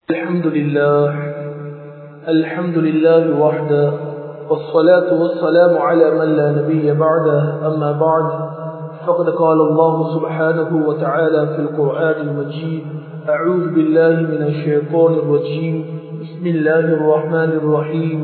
الحمد لله الحمد لله وحده والصلاة والسلام على من لا نبي بعده أما بعد فقد قال الله سبحانه وتعالى في القرآن المجيد أعوذ بالله من الشيطان الرجيم بسم الله الرحمن الرحيم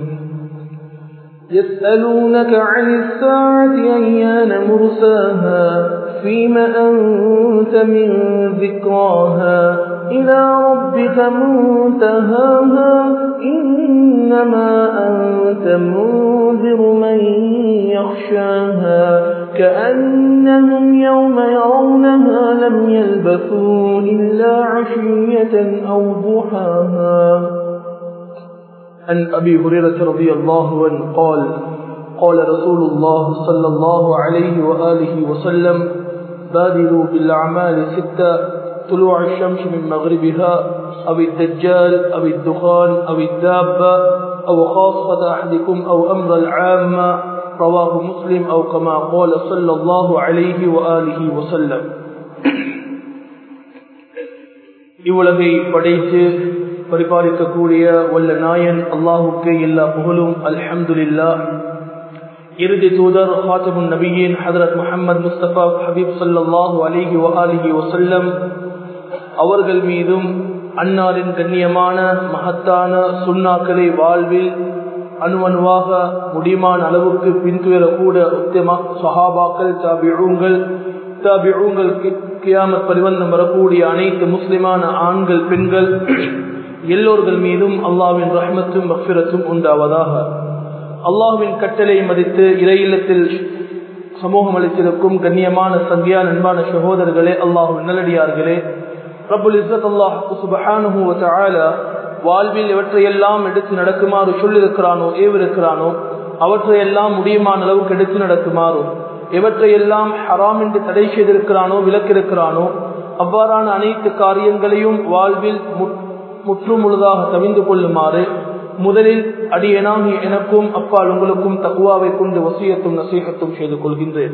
يسألونك عن الساعة أيان مرساها فيما أنت من ذكراها إلى ربك منتهاها إنما أنت منذر من يخشاها كأنهم يوم يرونها لم يلبثوا إلا عشية أو ضحاها عن أبي هريرة رضي الله عنه قال قال رسول الله صلى الله عليه وآله وسلم بادروا بالأعمال ستة طلوع الشمس من مغربها أو الدجال أو الدخان أو الدابة أو خاصة أحدكم أو أمر العامة رواه مسلم أو كما قال صلى الله عليه وآله وسلم இவ்வுலகை படைத்து பரிபாலிக்கக்கூடிய வல்ல நாயன் அல்லாஹுக்கு எல்லா புகழும் அல்ஹம்துலில்லா இறுதி தூதர் ஹாத்தமுன் நபியின் ஹதரத் முஹம்மது முஸ்தபா ஹபீப் சல்லாஹூ அலிஹி வஹாலிஹி வசல்லம் அவர்கள் மீதும் அன்னாரின் கண்ணியமான மகத்தான சுண்ணாக்களை வாழ்வில் அணுவணுவாக முடியுமான அளவுக்கு பின்துயரக்கூட உத்தம சஹாபாக்கள் தாபிழூங்கள் தாபிழூங்கள் கியாமத் பரிவந்தம் வரக்கூடிய அனைத்து முஸ்லிமான ஆண்கள் பெண்கள் எல்லோர்கள் மீதும் அல்லாவின் ரஹ்மத்தும் மஃபிரத்தும் உண்டாவதாக அல்லாஹுவின் கட்டளை மதித்து இறை இல்லத்தில் சமூகம் அளித்திருக்கும் கண்ணியமான சந்தியா அன்பான சகோதரர்களே அல்லாஹுவின் நல்லடியார்களே ரபுல் இஸ்ஸத் அல்லாஹ் சுபஹானுஹு வதஆலா வாழ்வில் எவற்றையெல்லாம் எடுத்து நடக்குமாறு சொல்லியிருக்கிறானோ ஏவிருக்கிறானோ அவற்றையெல்லாம் முடியுமான அளவுக்கு எடுத்து நடக்குமாறோ எவற்றையெல்லாம் ஹராம் என்று தடை செய்திருக்கிறானோ விலக்கிருக்கிறானோ அவ்வாறான அனைத்து காரியங்களையும் வாழ்வில் முற்று முழுதாக தவிந்து கொள்ளுமாறு முதலில் அடியனாகி எனக்கும் அப்பால் உங்களுக்கும் தகுவாவை கொண்டு வசியத்தும் நசீகத்தும் செய்து கொள்கின்றேன்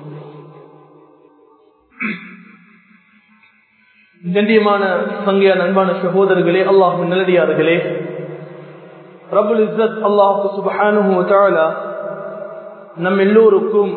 கண்டியமான சங்கையா அன்பான சகோதரர்களே அல்லாஹு நல்லடியார்களே ரபுல் இஸ்ஸத் அல்லாஹு சுபஹானு நம் எல்லோருக்கும்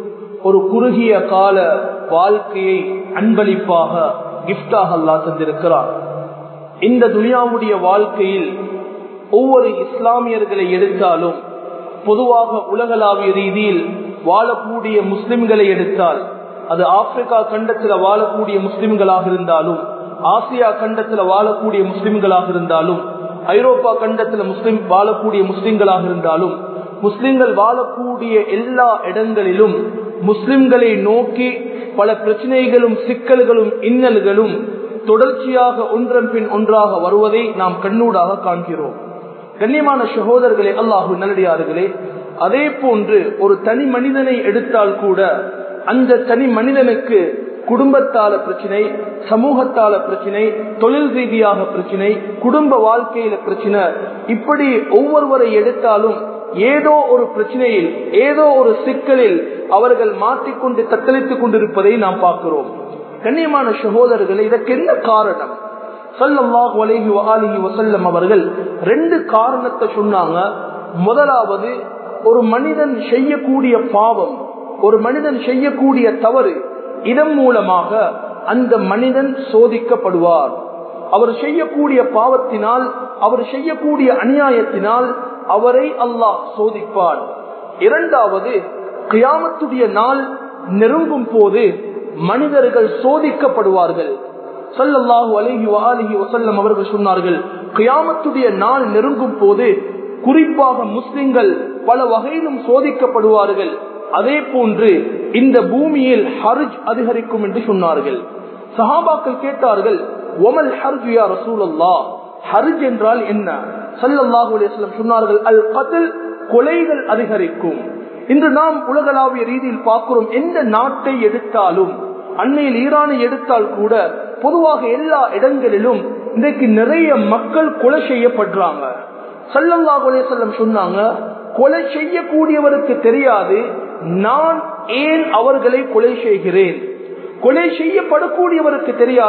ஒரு குறுகிய கால வாழ்க்கையை அன்பளிப்பாக கிஃப்டாக அல்லாஹ் தந்திருக்கிறார் இந்த துனியாவுடைய வாழ்க்கையில் ஒவ்வொரு இஸ்லாமியர்களை எடுத்தாலும் பொதுவாக உலகளாவிய ரீதியில் வாழக்கூடிய முஸ்லிம்களை எடுத்தால் அது ஆப்பிரிக்கா கண்டத்தில் வாழக்கூடிய முஸ்லிம்களாக இருந்தாலும் ஆசியா கண்டத்தில் வாழக்கூடிய முஸ்லிம்களாக இருந்தாலும் ஐரோப்பா கண்டத்தில் முஸ்லிம் வாழக்கூடிய முஸ்லிம்களாக இருந்தாலும் முஸ்லிம்கள் வாழக்கூடிய எல்லா இடங்களிலும் முஸ்லிம்களை நோக்கி பல பிரச்சனைகளும் சிக்கல்களும் இன்னல்களும் தொடர்ச்சியாக ஒன்றன் பின் ஒன்றாக வருவதை நாம் கண்ணூடாக காண்கிறோம் கண்ணியமான சகோதரர்களே அல்லாஹு நல்லடியார்களே அதே போன்று ஒரு தனி மனிதனை எடுத்தால் கூட அந்த தனி மனிதனுக்கு குடும்பத்தால பிரச்சனை சமூகத்தால பிரச்சனை தொழில் ரீதியாக பிரச்சனை குடும்ப வாழ்க்கையில பிரச்சனை இப்படி ஒவ்வொருவரை எடுத்தாலும் ஏதோ ஒரு பிரச்சனையில் ஏதோ ஒரு சிக்கலில் அவர்கள் மாற்றிக்கொண்டு தத்தளித்துக் கொண்டிருப்பதை நாம் பார்க்கிறோம் கண்ணியமான சகோதரர்கள் இதற்கு என்ன காரணம் சல்லல்லாஹு அலைஹி வஆலிஹி வஸல்லம் அவர்கள் ரெண்டு காரணத்தை சொன்னாங்க முதலாவது ஒரு மனிதன் செய்யக்கூடிய பாவம் ஒரு மனிதன் செய்யக்கூடிய தவறு இதன் மூலமாக அந்த மனிதன் சோதிக்கப்படுவார் அவர் செய்யக்கூடிய பாவத்தினால் அவர் செய்யக்கூடிய அநியாயத்தினால் அவரை அல்லாஹ் சோதிப்பான் இரண்டாவது கியாமத்துடைய நாள் நெருங்கும் போது மனிதர்கள் சோதிக்கப்படுவார்கள் சல்லல்லாஹு அலஹி வாலிஹி வசல்லம் அவர்கள் சொன்னார்கள் கியாமத்துடைய நாள் நெருங்கும் போது குறிப்பாக முஸ்லிம்கள் பல வகையிலும் சோதிக்கப்படுவார்கள் அதே போன்று இந்த பூமியில் ஹர்ஜ் அதிகரிக்கும் என்று சொன்னார்கள் சஹாபாக்கள் கேட்டார்கள் ஒமல் ஹர்ஜ் யா ரசூலல்லா ஹர்ஜ் என்றால் என்ன சல்லல்லாஹு அலிஸ்லம் சொன்னார்கள் அல் கதில் கொலைகள் அதிகரிக்கும் இன்று நாம் உலகளாவிய ரீதியில் பார்க்கிறோம் எந்த நாட்டை எடுத்தாலும் அண்மையில் ஈரானை எடுத்தால் கூட பொதுவாக எல்லா இடங்களிலும் இன்றைக்கு நிறைய மக்கள் கொலை செய்யப்படுறாங்க சல்லல்லாஹு அலிஸ்லம் சொன்னாங்க கொலை செய்யக்கூடியவருக்கு தெரியாது நான் ஏன் அவர்களை கொலை செய்கிறேன் கொலை செய்யப்படக்கூடியவருக்கு தெரியாது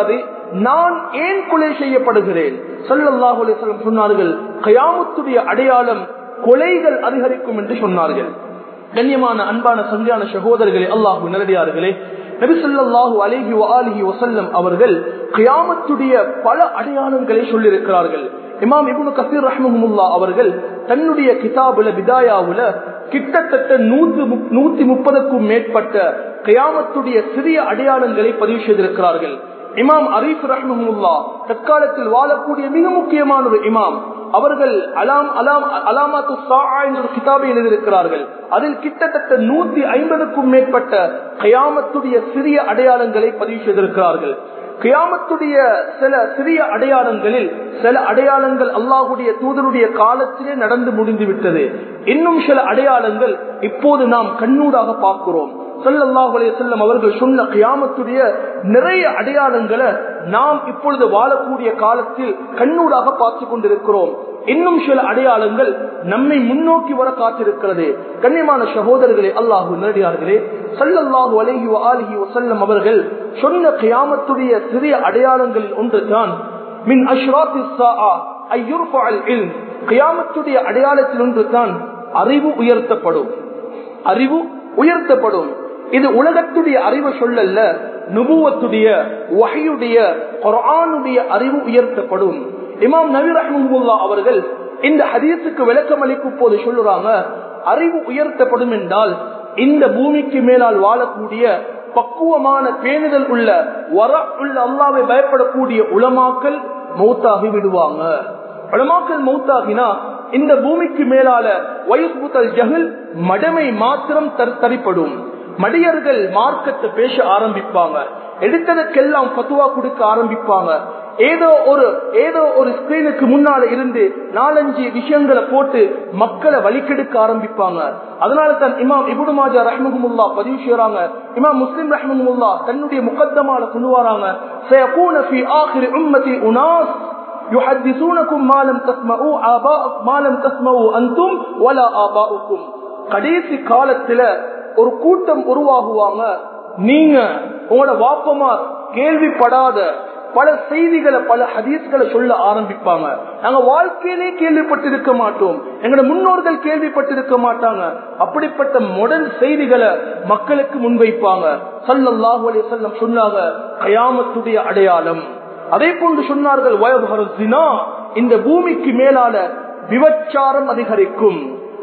நான் ஏன் கொலை செய்யப்படுகிறேன் சல்லல்லாஹு அலைஹி வஸல்லம் சொன்னார்கள் கயாமத்துடைய அடையாளம் கொலைகள் அதிகரிக்கும் என்று சொன்னார்கள் கண்ணியமான அன்பான சந்தியான சகோதரர்களே அல்லாஹு நல்லடியார்களே நபிசல்லாஹு அலேஹி அலிஹி வசல்லம் அவர்கள் கியாமத்துடைய பல அடையாளங்களை சொல்லியிருக்கிறார்கள் இமாம் இபுனு கசீர் ரஹ்மஹமுல்லா அவர்கள் தன்னுடைய கிதாபுல விதாயாவுல கிட்டத்தட்ட நூத்து நூத்தி முப்பதுக்கும் மேற்பட்ட கியாமத்துடைய சிறிய அடையாளங்களை பதிவு செய்திருக்கிறார்கள் இமாம் அரீப் ரஹ்மஹமுல்லா தற்காலத்தில் வாழக்கூடிய மிக முக்கியமான ஒரு இமாம் அவர்கள் அலாம் அலாம் அலாமாத்து என்ற கிதாபை எழுதியிருக்கிறார்கள் அதில் கிட்டத்தட்ட நூத்தி ஐம்பதுக்கும் மேற்பட்ட கயாமத்துடைய சிறிய அடையாளங்களை பதிவு செய்திருக்கிறார்கள் கியாமத்துடைய சில சிறிய அடையாளங்களில் சில அடையாளங்கள் அல்லாஹுடைய தூதருடைய காலத்திலே நடந்து முடிந்து விட்டது இன்னும் சில அடையாளங்கள் இப்போது நாம் கண்ணூடாக பார்க்கிறோம் சல்லாஹ் செல்லம் அவர்கள் சொன்ன கியாமத்துடைய நிறைய அடையாளங்களை நாம் இப்பொழுது வாழக்கூடிய காலத்தில் கண்ணூடாக பார்த்து கொண்டிருக்கிறோம் இன்னும் சில அடையாளங்கள் நம்மை முன்னோக்கி வர காத்திருக்கிறது கண்ணியமான சகோதரர்களே அல்லாஹு நேரடியார்களே சல்லல்லாஹு அலஹி ஆலிஹி வசல்லம் அவர்கள் சொன்ன கியாமத்துடைய சிறிய அடையாளங்களில் ஒன்றுதான் மின் அஷ்ராத்தி கியாமத்துடைய அடையாளத்தில் ஒன்றுதான் அறிவு உயர்த்தப்படும் அறிவு உயர்த்தப்படும் இது உலகத்துடைய அறிவு சொல்லல்ல நுபுவத்துடைய வகையுடைய குரானுடைய அறிவு உயர்த்தப்படும் இமாம் நபி ரஹமுல்லா அவர்கள் இந்த ஹதீஸுக்கு விளக்கம் அளிக்கும் போது சொல்லுறாங்க அறிவு உயர்த்தப்படும் என்றால் இந்த பூமிக்கு மேலால் வாழக்கூடிய பக்குவமான பேணுதல் உள்ள வர உள்ள அல்லாவை பயப்படக்கூடிய உளமாக்கல் மௌத்தாகி விடுவாங்க உளமாக்கல் மௌத்தாகினா இந்த பூமிக்கு மேலால வயசுத்தல் ஜஹில் மடமை மாத்திரம் தரிப்படும் மடியர்கள் மார்க்கத்தை பேச ஆரம்பிப்பாங்க எடுத்ததுக்கெல்லாம் பத்துவா கொடுக்க ஆரம்பிப்பாங்க ஏதோ ஒரு ஏதோ ஒரு ஸ்கிரீனுக்கு முன்னால இருந்து நாலஞ்சு விஷயங்களை போட்டு மக்களை வலிக்கெடுக்க ஆரம்பிப்பாங்க அதனால தான் இமாம் இபுடு மாஜா ரஹ்மஹமுல்லா பதிவு செய்யறாங்க இமாம் முஸ்லிம் ரஹ்மஹமுல்லா தன்னுடைய முகத்தமால கொண்டு வராங்க يحدثونكم ما لم تسمعوا آباء ما لم تسمعوا أنتم ولا آباؤكم கடைசி காலத்துல ஒரு கூட்டம் உருவாகுவாங்க நீங்க உங்களோட வாப்பமார் கேள்விப்படாத பல செய்திகளை பல ஹதீஸ்களை சொல்ல ஆரம்பிப்பாங்க நாங்க வாழ்க்கையிலே கேள்விப்பட்டிருக்க மாட்டோம் எங்களோட முன்னோர்கள் கேள்விப்பட்டிருக்க மாட்டாங்க அப்படிப்பட்ட மொடல் செய்திகளை மக்களுக்கு முன்வைப்பாங்க சல்லல்லாஹு அலைஹி வஸல்லம் சொன்னாங்க கயாமத்துடைய அடையாளம் அதே போன்று சொன்னார்கள் வயபரசினா இந்த பூமிக்கு மேலால விபச்சாரம் அதிகரிக்கும்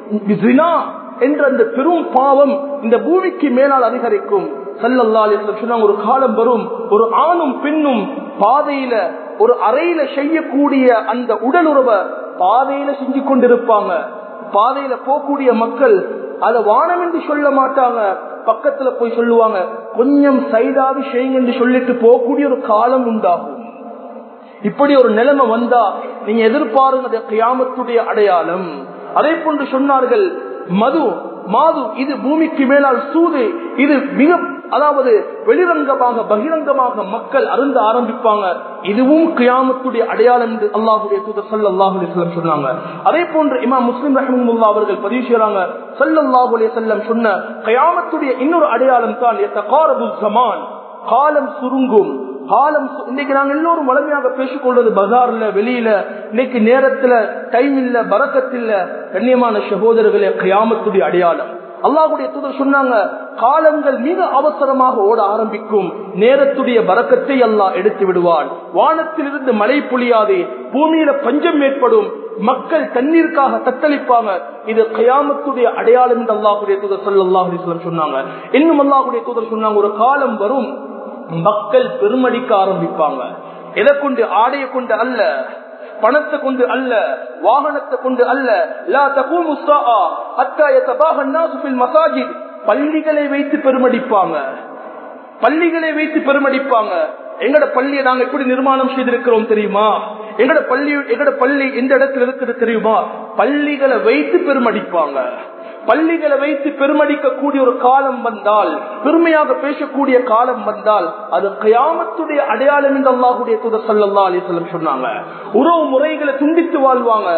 என்ற அந்த பெரும் பாவம் இந்த பூமிக்கு மேலால் அதிகரிக்கும் சொன்னாங்க ஒரு காலம் வரும் ஒரு ஆணும் பெண்ணும் பாதையில ஒரு அறையில செய்யக்கூடிய அந்த உடல் உறவை பாதையில செஞ்சு கொண்டிருப்பாங்க பாதையில போகக்கூடிய மக்கள் அதை வானம் என்று சொல்ல மாட்டாங்க பக்கத்துல போய் சொல்லுவாங்க கொஞ்சம் சைடாவி செய்யுங்க என்று சொல்லிட்டு போகக்கூடிய ஒரு காலம் உண்டாகும் இப்படி ஒரு நிலைமை வந்தா நீங்க எதிர்பாருங்க கியாமத்துடைய அடையாளம் அதே போன்று சொன்னார்கள் மது மாது இது பூமிக்கு மேலால் சூது இது மிக அதாவது வெளிரங்கமாக பகிரங்கமாக மக்கள் அருந்த ஆரம்பிப்பாங்க இதுவும் கியாமத்துடைய அடையாளம் என்று அல்லாஹுடைய தூதர் சல்லாஹுடைய செல்லம் சொன்னாங்க அதே போன்று இமா முஸ்லிம் ரஹமுல்லா அவர்கள் பதிவு செய்யறாங்க சல்லாஹுடைய செல்லம் சொன்ன கயாமத்துடைய இன்னொரு அடையாளம் தான் ஜமான் காலம் சுருங்கும் காலம் இன்னைக்கு நாங்க எல்லோரும் வளமையாக பேசிக்கொள்றது பஜார்ல வெளியில இன்னைக்கு நேரத்துல டைம் இல்ல பறக்கத்தில்ல கண்ணியமான சகோதரர்களே கயாமத்துடைய அடையாளம் அல்லாஹுடைய தூதர் சொன்னாங்க காலங்கள் மிக அவசரமாக ஓட ஆரம்பிக்கும் நேரத்துடைய பறக்கத்தை அல்லாஹ் எடுத்து விடுவான் வானத்திலிருந்து மழை பொழியாதே பூமியில பஞ்சம் ஏற்படும் மக்கள் தண்ணீருக்காக தத்தளிப்பாங்க இது கயாமத்துடைய அடையாளம் என்று அல்லாஹுடைய தூதர் சொல்லி சொன்னாங்க இன்னும் அல்லாஹுடைய தூதர் சொன்னாங்க ஒரு காலம் வரும் மக்கள் பெருமடிக்க ஆரம்பிப்பாங்க எதை கொண்டு ஆடைய கொண்டு அல்ல பணத்தை கொண்டு அல்ல வாகனத்தை கொண்டு அல்ல லா தகூமு ஸாஆ ஹத்தா யதபாஹ الناس في المساجد பள்ளிகளை வைத்து பெருமடிப்பாங்க பள்ளிகளை வைத்து பெருமடிப்பாங்க எங்கட பள்ளியை நாங்க எப்படி நிர்மாணம் செய்திருக்கிறோம் தெரியுமா எங்கட பள்ளி எங்கட பள்ளி எந்த இடத்துல இருக்குது தெரியுமா பள்ளிகளை வைத்து பெருமடிப்பாங்க பள்ளிகளை வைத்து பெருமடிக்க கூடிய ஒரு காலம் வந்தால் பெருமையாக பேசக்கூடிய காலம் வந்தால் அது கயாமத்துடைய அடையாளம் என்று அல்லாஹுடைய தூதர் சல்லா அலிஸ்லம் சொன்னாங்க உறவு முறைகளை துண்டித்து வாழ்வாங்க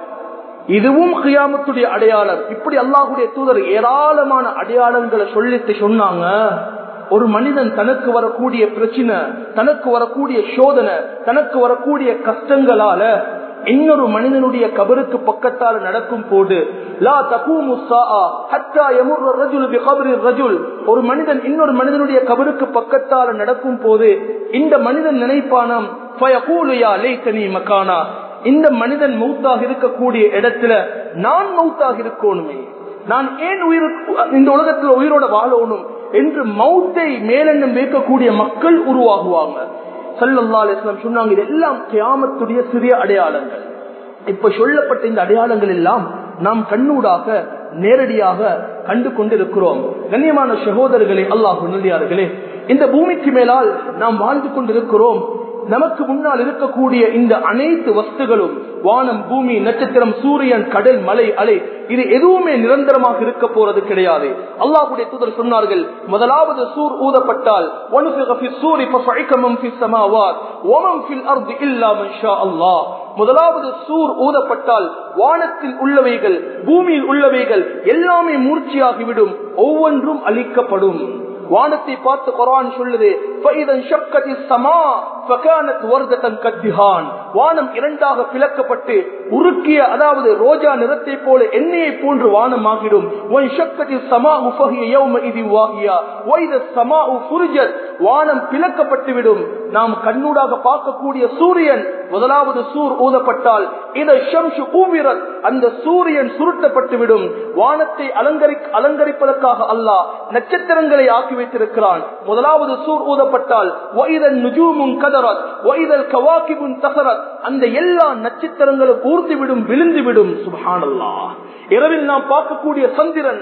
இதுவும் கியாமத்துடைய அடையாளம் இப்படி அல்லாஹுடைய தூதர் ஏராளமான அடையாளங்களை சொல்லிட்டு சொன்னாங்க ஒரு மனிதன் தனக்கு வரக்கூடிய பிரச்சனை தனக்கு வரக்கூடிய சோதனை தனக்கு வரக்கூடிய கஷ்டங்களால இன்னொரு மனிதனுடைய கபருக்கு பக்கத்தால் நடக்கும் போது லா தகூமு ஸாஆ ஹத்தா யமுர் ரஜுல் பிகப்ரி ரஜுல் ஒரு மனிதன் இன்னொரு மனிதனுடைய கபருக்கு பக்கத்தால் நடக்கும் போது இந்த மனிதன் நினைப்பானாம் ஃபயகூலு யா லைத்தனி மகானா இந்த மனிதன் மௌத்தாக இருக்கக்கூடிய இடத்துல நான் மௌத்தாக இருக்கணுமே நான் ஏன் உயிர் இந்த உலகத்தில் உயிரோட வாழணும் என்று மௌத்தை மேலெண்ணம் வைக்கக்கூடிய மக்கள் உருவாகுவாங்க சல்லல்லா அலிஸ்லாம் சொன்னாங்க இதெல்லாம் கியாமத்துடைய சிறிய அடையாளங்கள் இப்ப சொல்லப்பட்ட இந்த அடையாளங்கள் எல்லாம் நாம் கண்ணூடாக நேரடியாக கண்டு கொண்டிருக்கிறோம் கண்ணியமான சகோதரர்களே அல்லாஹ் நல்லியார்களே இந்த பூமிக்கு மேலால் நாம் வாழ்ந்து கொண்டிருக்கிறோம் நமக்கு முன்னால் இருக்கக்கூடிய இந்த அனைத்து வஸ்துகளும் வானம் பூமி நட்சத்திரம் சூரியன் கடல் மலை அலை இது எதுவுமே நிரந்தரமாக இருக்க போறது கிடையாது அல்லாஹுடைய தூதர் சொன்னார்கள் முதலாவது சூர் ஊதப்பட்டால் முதலாவது சூர் ஊதப்பட்டால் வானத்தில் உள்ளவைகள் பூமியில் உள்ளவைகள் எல்லாமே மூர்ச்சியாகிவிடும் ஒவ்வொன்றும் அளிக்கப்படும் வானத்தை பார்த்து குரான் சொல்லுது வானம் இரண்டாக பிளக்கப்பட்டு உருக்கிய அதாவது ரோஜா நிறத்தை போல எண்ணெயை போன்று வானம் ஆகிடும் வானம் பிளக்கப்பட்டுவிடும் நாம் கண்ணூடாக பார்க்கக்கூடிய சூரியன் முதலாவது சூர் ஊதப்பட்டால் இதை ஷம்சு கூவிரல் அந்த சூரியன் சுருட்டப்பட்டுவிடும் வானத்தை அலங்கரி அலங்கரிப்பதற்காக அல்லாஹ் நட்சத்திரங்களை ஆக்கி வைத்திருக்கிறான் முதலாவது சூர் ஊதப்பட்டால் வைதல் நுஜூமும் கதரத் வைதல் கவாக்கிபுன் தசரத் அந்த எல்லா நட்சத்திரங்களும் ஊர்த்திவிடும் விழுந்துவிடும் சுபஹானல்லா இரவில் நாம் பார்க்கக்கூடிய சந்திரன்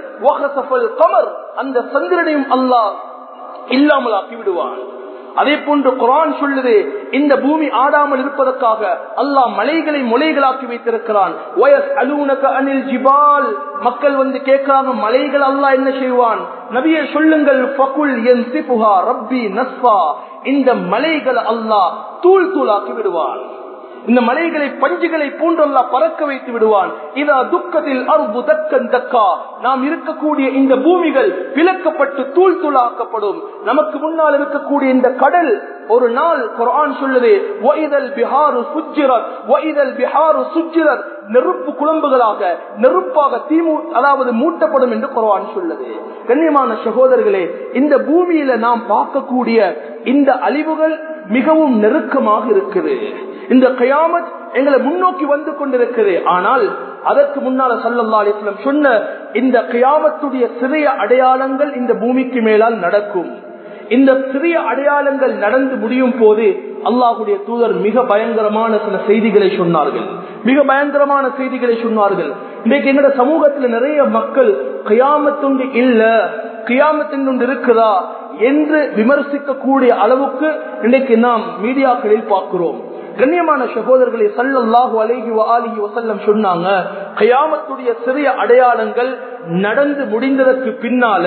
கமர் அந்த சந்திரனையும் அல்லாஹ் இல்லாமல் ஆக்கி விடுவான் அதே போன்று குரான் சொல்லுது இந்த பூமி ஆடாமல் இருப்பதற்காக அல்லாஹ் மலைகளை முளைகளாக்கி வைத்திருக்கிறான் வயஸ் அலூனக அனில் ஜிபால் மக்கள் வந்து கேட்கிறாங்க மலைகள் அல்லாஹ் என்ன செய்வான் நபியை சொல்லுங்கள் ஃபகுல் என் சிபுஹா ரப்பி நஸ்பா இந்த மலைகளை அல்லாஹ் தூள் தூளாக்கி விடுவான் இந்த மலைகளை பஞ்சுகளை போன்றெல்லாம் பறக்க வைத்து விடுவான் இதா துக்கத்தில் அருபு தக்கன் தக்கா நாம் இருக்கக்கூடிய இந்த பூமிகள் விலக்கப்பட்டு தூள் தூளாக்கப்படும் நமக்கு முன்னால் இருக்கக்கூடிய இந்த கடல் ஒரு நாள் குரான் சொல்லுது ஒய்தல் பிஹாரு சுஜிரத் ஒய்தல் பிஹாரு சுஜிரத் நெருப்பு குழம்புகளாக நெருப்பாக தீமூ அதாவது மூட்டப்படும் என்று குரான் சொல்லுது கண்ணியமான சகோதரர்களே இந்த பூமியில நாம் பார்க்கக்கூடிய இந்த அழிவுகள் மிகவும் நெருக்கமாக இருக்குது இந்த கயாமத் எங்களை முன்னோக்கி வந்து கொண்டிருக்கிறது ஆனால் அதற்கு முன்னால சல்லல்லா அலிஸ்லம் சொன்ன இந்த கயாமத்துடைய சிறிய அடையாளங்கள் இந்த பூமிக்கு மேலால் நடக்கும் இந்த சிறிய அடையாளங்கள் நடந்து முடியும் போது அல்லாஹுடைய தூதர் மிக பயங்கரமான சில செய்திகளை சொன்னார்கள் மிக பயங்கரமான செய்திகளை சொன்னார்கள் இன்றைக்கு எங்கட சமூகத்துல நிறைய மக்கள் கயாமத்துண்டு இல்ல கியாமத்தின் இருக்குதா என்று விமர்சிக்க கூடிய அளவுக்கு இன்றைக்கு நாம் மீடியாக்களில் பார்க்கிறோம் கண்ணியமான சகோதரர்களை சல்லல்லாஹு அலைஹி அலிஹி வசல்லம் சொன்னாங்க கயாமத்துடைய சிறிய அடையாளங்கள் நடந்து முடிந்ததற்கு பின்னால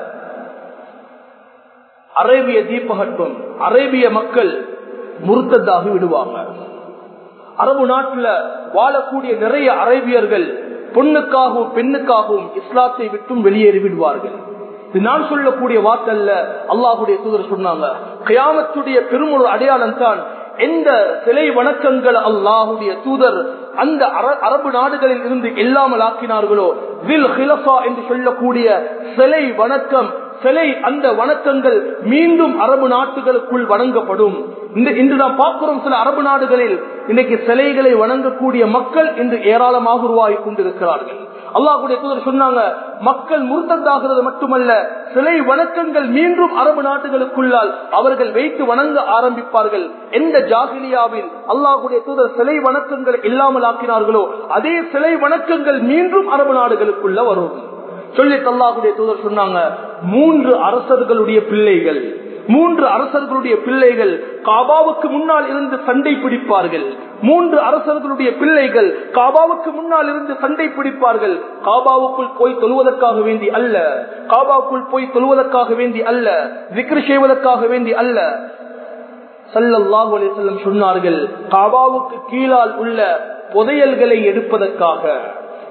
அரேபிய தீபகற்பம் அரேபிய மக்கள் முருத்ததாகி விடுவாங்க அரபு நாட்டுல வாழக்கூடிய நிறைய அரேபியர்கள் பொண்ணுக்காகவும் பெண்ணுக்காகவும் இஸ்லாத்தை விட்டும் வெளியேறி விடுவார்கள் இது நான் சொல்லக்கூடிய வார்த்தல்ல அல்லாஹுடைய தூதர் சொன்னாங்க கயாமத்துடைய பெருமொரு அடையாளம் தான் எந்த சிலை வணக்கங்கள் அல்லாஹுடைய தூதர் அந்த அரபு நாடுகளில் இருந்து இல்லாமல் ஆக்கினார்களோ வில் ஹிலஃபா என்று சொல்லக்கூடிய சிலை வணக்கம் சிலை அந்த வணக்கங்கள் மீண்டும் அரபு நாட்டுகளுக்குள் வணங்கப்படும் இந்த இன்று நாம் பார்க்கிறோம் சில அரபு நாடுகளில் இன்னைக்கு சிலைகளை வணங்கக்கூடிய மக்கள் இன்று ஏராளமாக உருவாகி கொண்டிருக்கிறார்கள் அல்லாஹுடைய தூதர் சொன்னாங்க மக்கள் முருத்தந்தாகிறது மட்டுமல்ல சிலை வணக்கங்கள் மீண்டும் அரபு நாட்டுகளுக்குள்ளால் அவர்கள் வைத்து வணங்க ஆரம்பிப்பார்கள் எந்த ஜாகிலியாவில் அல்லாஹுடைய தூதர் சிலை வணக்கங்கள் இல்லாமல் ஆக்கினார்களோ அதே சிலை வணக்கங்கள் மீண்டும் அரபு நாடுகளுக்குள்ள வரும் சொல்லி அல்லாஹுடைய தூதர் சொன்னாங்க மூன்று அரசர்களுடைய பிள்ளைகள் மூன்று அரசர்களுடைய பிள்ளைகள் காபாவுக்கு முன்னால் இருந்து சண்டை பிடிப்பார்கள் மூன்று அரசர்களுடைய பிள்ளைகள் காபாவுக்கு முன்னால் இருந்து சண்டை பிடிப்பார்கள் காபாவுக்குள் போய் தொழுவதற்காக வேண்டி அல்ல காபாவுக்குள் போய் தொழுவதற்காக வேண்டி அல்ல விக்ரி செய்வதற்காக வேண்டி அல்ல சல்லல்லாஹு அலிசல்லம் சொன்னார்கள் காபாவுக்கு கீழால் உள்ள புதையல்களை எடுப்பதற்காக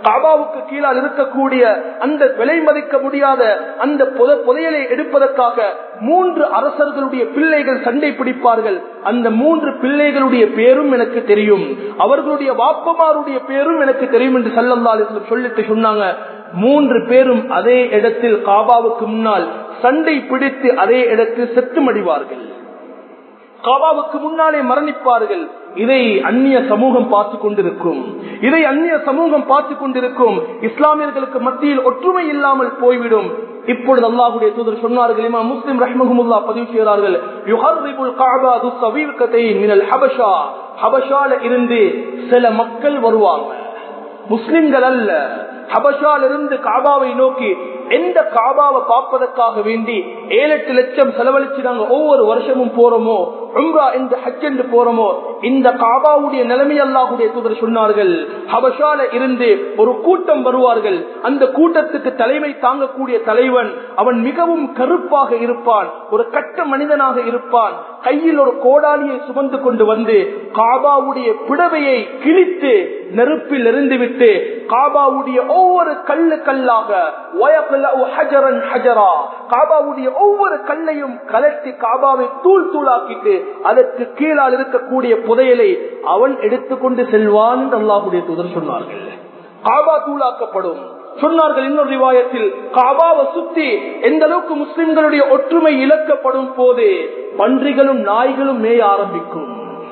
காபாவுக்கு கீழால் இருக்கக்கூடிய அந்த விலை மதிக்க முடியாத அந்த புத- புதையலை எடுப்பதற்காக மூன்று அரசர்களுடைய பிள்ளைகள் சண்டை பிடிப்பார்கள் அந்த மூன்று பிள்ளைகளுடைய பேரும் எனக்கு தெரியும் அவர்களுடைய வாப்பமாருடைய பேரும் எனக்கு தெரியும் என்று சல்லல்லா அலிஸ்லம் சொல்லிட்டு சொன்னாங்க மூன்று பேரும் அதே இடத்தில் காபாவுக்கு முன்னால் சண்டை பிடித்து அதே இடத்தில் செத்து மடிவார்கள் காபாவுக்கு முன்னாலே மரணிப்பார்கள் இதை அந்நிய சமூகம் பார்த்து கொண்டிருக்கும் இதை அந்நிய சமூகம் பார்த்து கொண்டிருக்கும் இஸ்லாமியர்களுக்கு மத்தியில் ஒற்றுமை இல்லாமல் போய்விடும் இப்பொழுது அல்லாஹுடைய தூதர் சொன்னார்கள் இமாம் முஸ்லிம் ரஹ்மஹமுல்லா பதிவு செய்கிறார்கள் யுஹர்ரிபுல் கஅபா துஸ்ஸவீகத்தை மினல் ஹபஷா ஹபஷால இருந்து சில மக்கள் வருவாங்க முஸ்லிம்கள் அல்ல ஹபஷால இருந்து காபாவை நோக்கி எந்த காபாவை பார்ப்பதற்காக வேண்டி ஏழு எட்டு லட்சம் செலவழிச்சு நாங்க ஒவ்வொரு வருஷமும் போறோமோ உம்ரா இந்த ஹஜ் என்று போறோமோ இந்த காபாவுடைய நிலைமை அல்லாஹுடைய தூதர் சொன்னார்கள் ஹபஷால இருந்து ஒரு கூட்டம் வருவார்கள் அந்த கூட்டத்துக்கு தலைமை தாங்கக்கூடிய தலைவன் அவன் மிகவும் கருப்பாக இருப்பான் ஒரு கட்ட மனிதனாக இருப்பான் கையில் ஒரு கோடாலியை சுமந்து கொண்டு வந்து காபாவுடைய புடவையை கிழித்து நெருப்பில் எரிந்துவிட்டு காபாவுடைய ஒவ்வொரு கல்லு கல்லாக வயக்லஉ ஹஜரன் ஹஜரா காபாவுடைய ஒவ்வொரு கல்லையும் கலட்டி காபாவை தூள் தூளாக்கிட்டு அதற்கு கீழால் இருக்கக்கூடிய புதையலை அவன் எடுத்துக்கொண்டு செல்வான் என்று அல்லாஹுடைய தூதர் சொன்னார்கள் காபா தூளாக்கப்படும் சொன்னார்கள் இன்னொரு ரிவாயத்தில் காபாவை சுத்தி எந்த அளவுக்கு முஸ்லிம்களுடைய ஒற்றுமை இழக்கப்படும் போது பன்றிகளும் நாய்களும் மேய ஆரம்பிக்கும்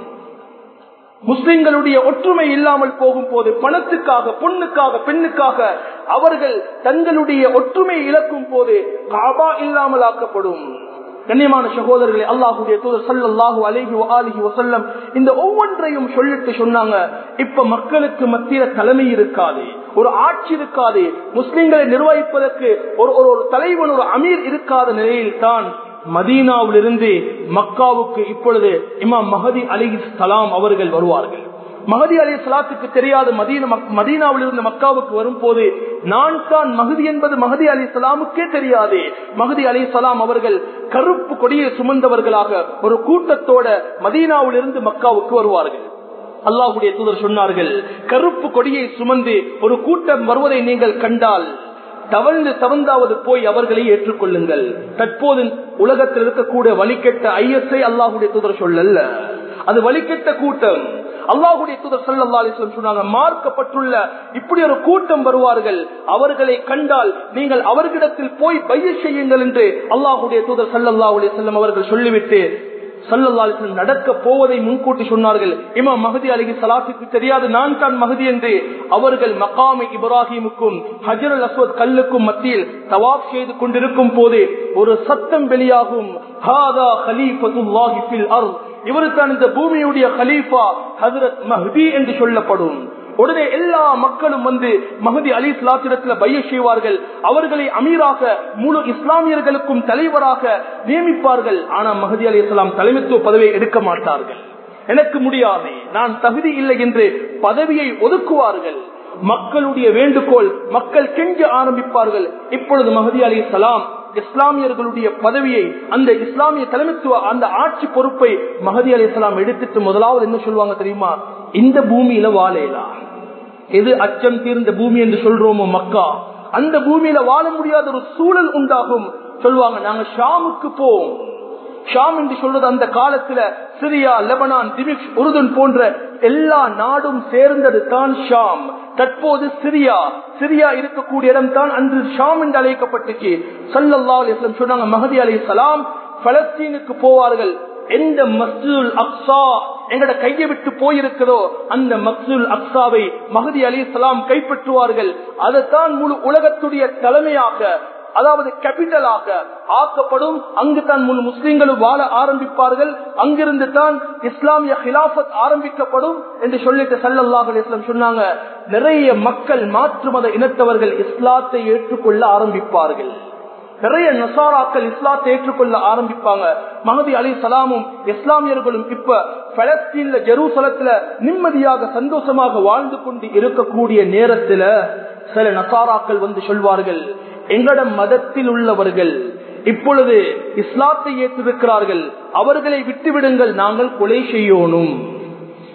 முஸ்லிம்களுடைய ஒற்றுமை இல்லாமல் போகும் போது பணத்துக்காக பொண்ணுக்காக பெண்ணுக்காக அவர்கள் தங்களுடைய ஒற்றுமை இழக்கும் போது காபா இல்லாமல் ஆக்கப்படும் கண்ணியமான சகோதரர்களே அல்லாஹுடைய தூதர் சல்லாஹூ அலேஹி அலிஹி வசல்லம் இந்த ஒவ்வொன்றையும் சொல்லிட்டு சொன்னாங்க இப்ப மக்களுக்கு மத்தியில தலைமை இருக்காது ஒரு ஆட்சி இருக்காது முஸ்லிம்களை நிர்வகிப்பதற்கு ஒரு ஒரு ஒரு தலைவன் ஒரு அமீர் இருக்காத நிலையில் தான் மதீனாவிலிருந்து மக்காவுக்கு இப்பொழுது இமாம் மஹதி அலி சலாம் அவர்கள் வருவார்கள் மகதி அலி சலாத்துக்கு தெரியாத மதீன மதீனாவில் இருந்து மக்காவுக்கு வரும் போது நான் தான் மகதி என்பது மகதி அலி சலாமுக்கே தெரியாது மகதி அலி சலாம் அவர்கள் கருப்பு கொடியை சுமந்தவர்களாக ஒரு கூட்டத்தோட மதீனாவில் இருந்து மக்காவுக்கு வருவார்கள் அல்லாஹுடைய தூதர் சொன்னார்கள் கருப்பு கொடியை சுமந்து ஒரு கூட்டம் வருவதை நீங்கள் கண்டால் தவழ்ந்து தவந்தாவது போய் அவர்களை ஏற்றுக்கொள்ளுங்கள் தற்போது உலகத்தில் இருக்கக்கூடிய வழிகெட்ட ஐஎஸ்ஐ அல்லாஹுடைய தூதர் சொல்லல அது வழிகெட்ட கூட்டம் அல்லாஹுடைய தூதர் சல்லா அலிஸ்லம் சொன்னாங்க மார்க்கப்பட்டுள்ள இப்படி ஒரு கூட்டம் வருவார்கள் அவர்களை கண்டால் நீங்கள் அவர்களிடத்தில் போய் பைய செய்யுங்கள் என்று அல்லாஹுடைய தூதர் சல்லல்லா அலிஸ்லம் அவர்கள் சொல்லிவிட்டு சல்லல்லாலிசன் நடக்க போவதை முன்கூட்டி சொன்னார்கள் இமாம் மகதி அலகி சலாத்துக்கு தெரியாது நான் தான் மகதி என்று அவர்கள் மகாமை இப்ராஹிமுக்கும் ஹஜர் அல் அஸ்வத் கல்லுக்கும் மத்தியில் தவாப் செய்து கொண்டிருக்கும் போது ஒரு சத்தம் வெளியாகும் ஹாதா ஹலீஃபத்துல்லாஹி ஃபில் அர்த் இவருக்கான இந்த பூமியுடைய ஹலீஃபா ஹசரத் மஹதி என்று சொல்லப்படும் உடனே எல்லா மக்களும் வந்து மஹதி அலி இஸ்லாத்திரத்தில் பைய செய்வார்கள் அவர்களை அமீராக முழு இஸ்லாமியர்களுக்கும் தலைவராக நியமிப்பார்கள் ஆனா மஹதி அலி இஸ்லாம் தலைமைத்துவ பதவியை எடுக்க மாட்டார்கள் எனக்கு முடியாது நான் தகுதி இல்லை என்று பதவியை ஒதுக்குவார்கள் மக்களுடைய வேண்டுகோள் மக்கள் கெஞ்ச ஆரம்பிப்பார்கள் இப்பொழுது மஹதி அலி சலாம் இஸ்லாமியர்களுடைய பதவியை அந்த இஸ்லாமிய தலைமைத்துவ அந்த ஆட்சி பொறுப்பை மஹதி அலி இஸ்லாம் எடுத்துட்டு முதலாவது என்ன சொல்லுவாங்க தெரியுமா இந்த பூமியில வாழையலா எது அச்சம் தீர்ந்த பூமி என்று சொல்றோமோ மக்கா அந்த பூமியில வாழ முடியாத ஒரு சூழல் உண்டாகும் சொல்லுவாங்க நாங்க ஷாமுக்கு போவோம் ஷாம் என்று சொல்றது அந்த காலத்துல சிரியா லெபனான் திமிக் உருதுன் போன்ற எல்லா நாடும் சேர்ந்தது தான் ஷாம் தற்போது சிரியா சிரியா இருக்கக்கூடிய இடம் தான் அன்று ஷாம் என்று அழைக்கப்பட்டுச்சு சல்லல்லா அலிஸ்லம் சொன்னாங்க மஹதி அலி சலாம் பலஸ்தீனுக்கு போவார்கள் எந்த மஸ்ஜுல் அக்ஸா எங்கட கையை விட்டு போயிருக்கிறதோ அந்த மக்சுல் அக்ஸாவை மஹதி அலி சலாம் கைப்பற்றுவார்கள் அதைத்தான் முழு உலகத்துடைய தலைமையாக அதாவது கேபிட்டலாக ஆக்கப்படும் அங்கு தான் முழு முஸ்லிம்களும் வாழ ஆரம்பிப்பார்கள் அங்கிருந்து தான் இஸ்லாமிய ஹிலாபத் ஆரம்பிக்கப்படும் என்று சொல்லிட்டு சல்லல்லாஹ் இஸ்லாம் சொன்னாங்க நிறைய மக்கள் மாற்று மத இனத்தவர்கள் இஸ்லாத்தை ஏற்றுக்கொள்ள ஆரம்பிப்பார்கள் நிறைய நசாராக்கள் இஸ்லாத்தை ஏற்றுக்கொள்ள ஆரம்பிப்பாங்க மகதி அலி சலாமும் இஸ்லாமியர்களும் இப்ப பலஸ்தீன்ல ஜெருசலத்துல நிம்மதியாக சந்தோஷமாக வாழ்ந்து கொண்டு இருக்கக்கூடிய நேரத்துல சில நசாராக்கள் வந்து சொல்வார்கள் எங்கட மதத்தில் உள்ளவர்கள் இப்பொழுது இஸ்லாத்தை ஏற்றிருக்கிறார்கள் அவர்களை விட்டுவிடுங்கள் நாங்கள் கொலை செய்யணும்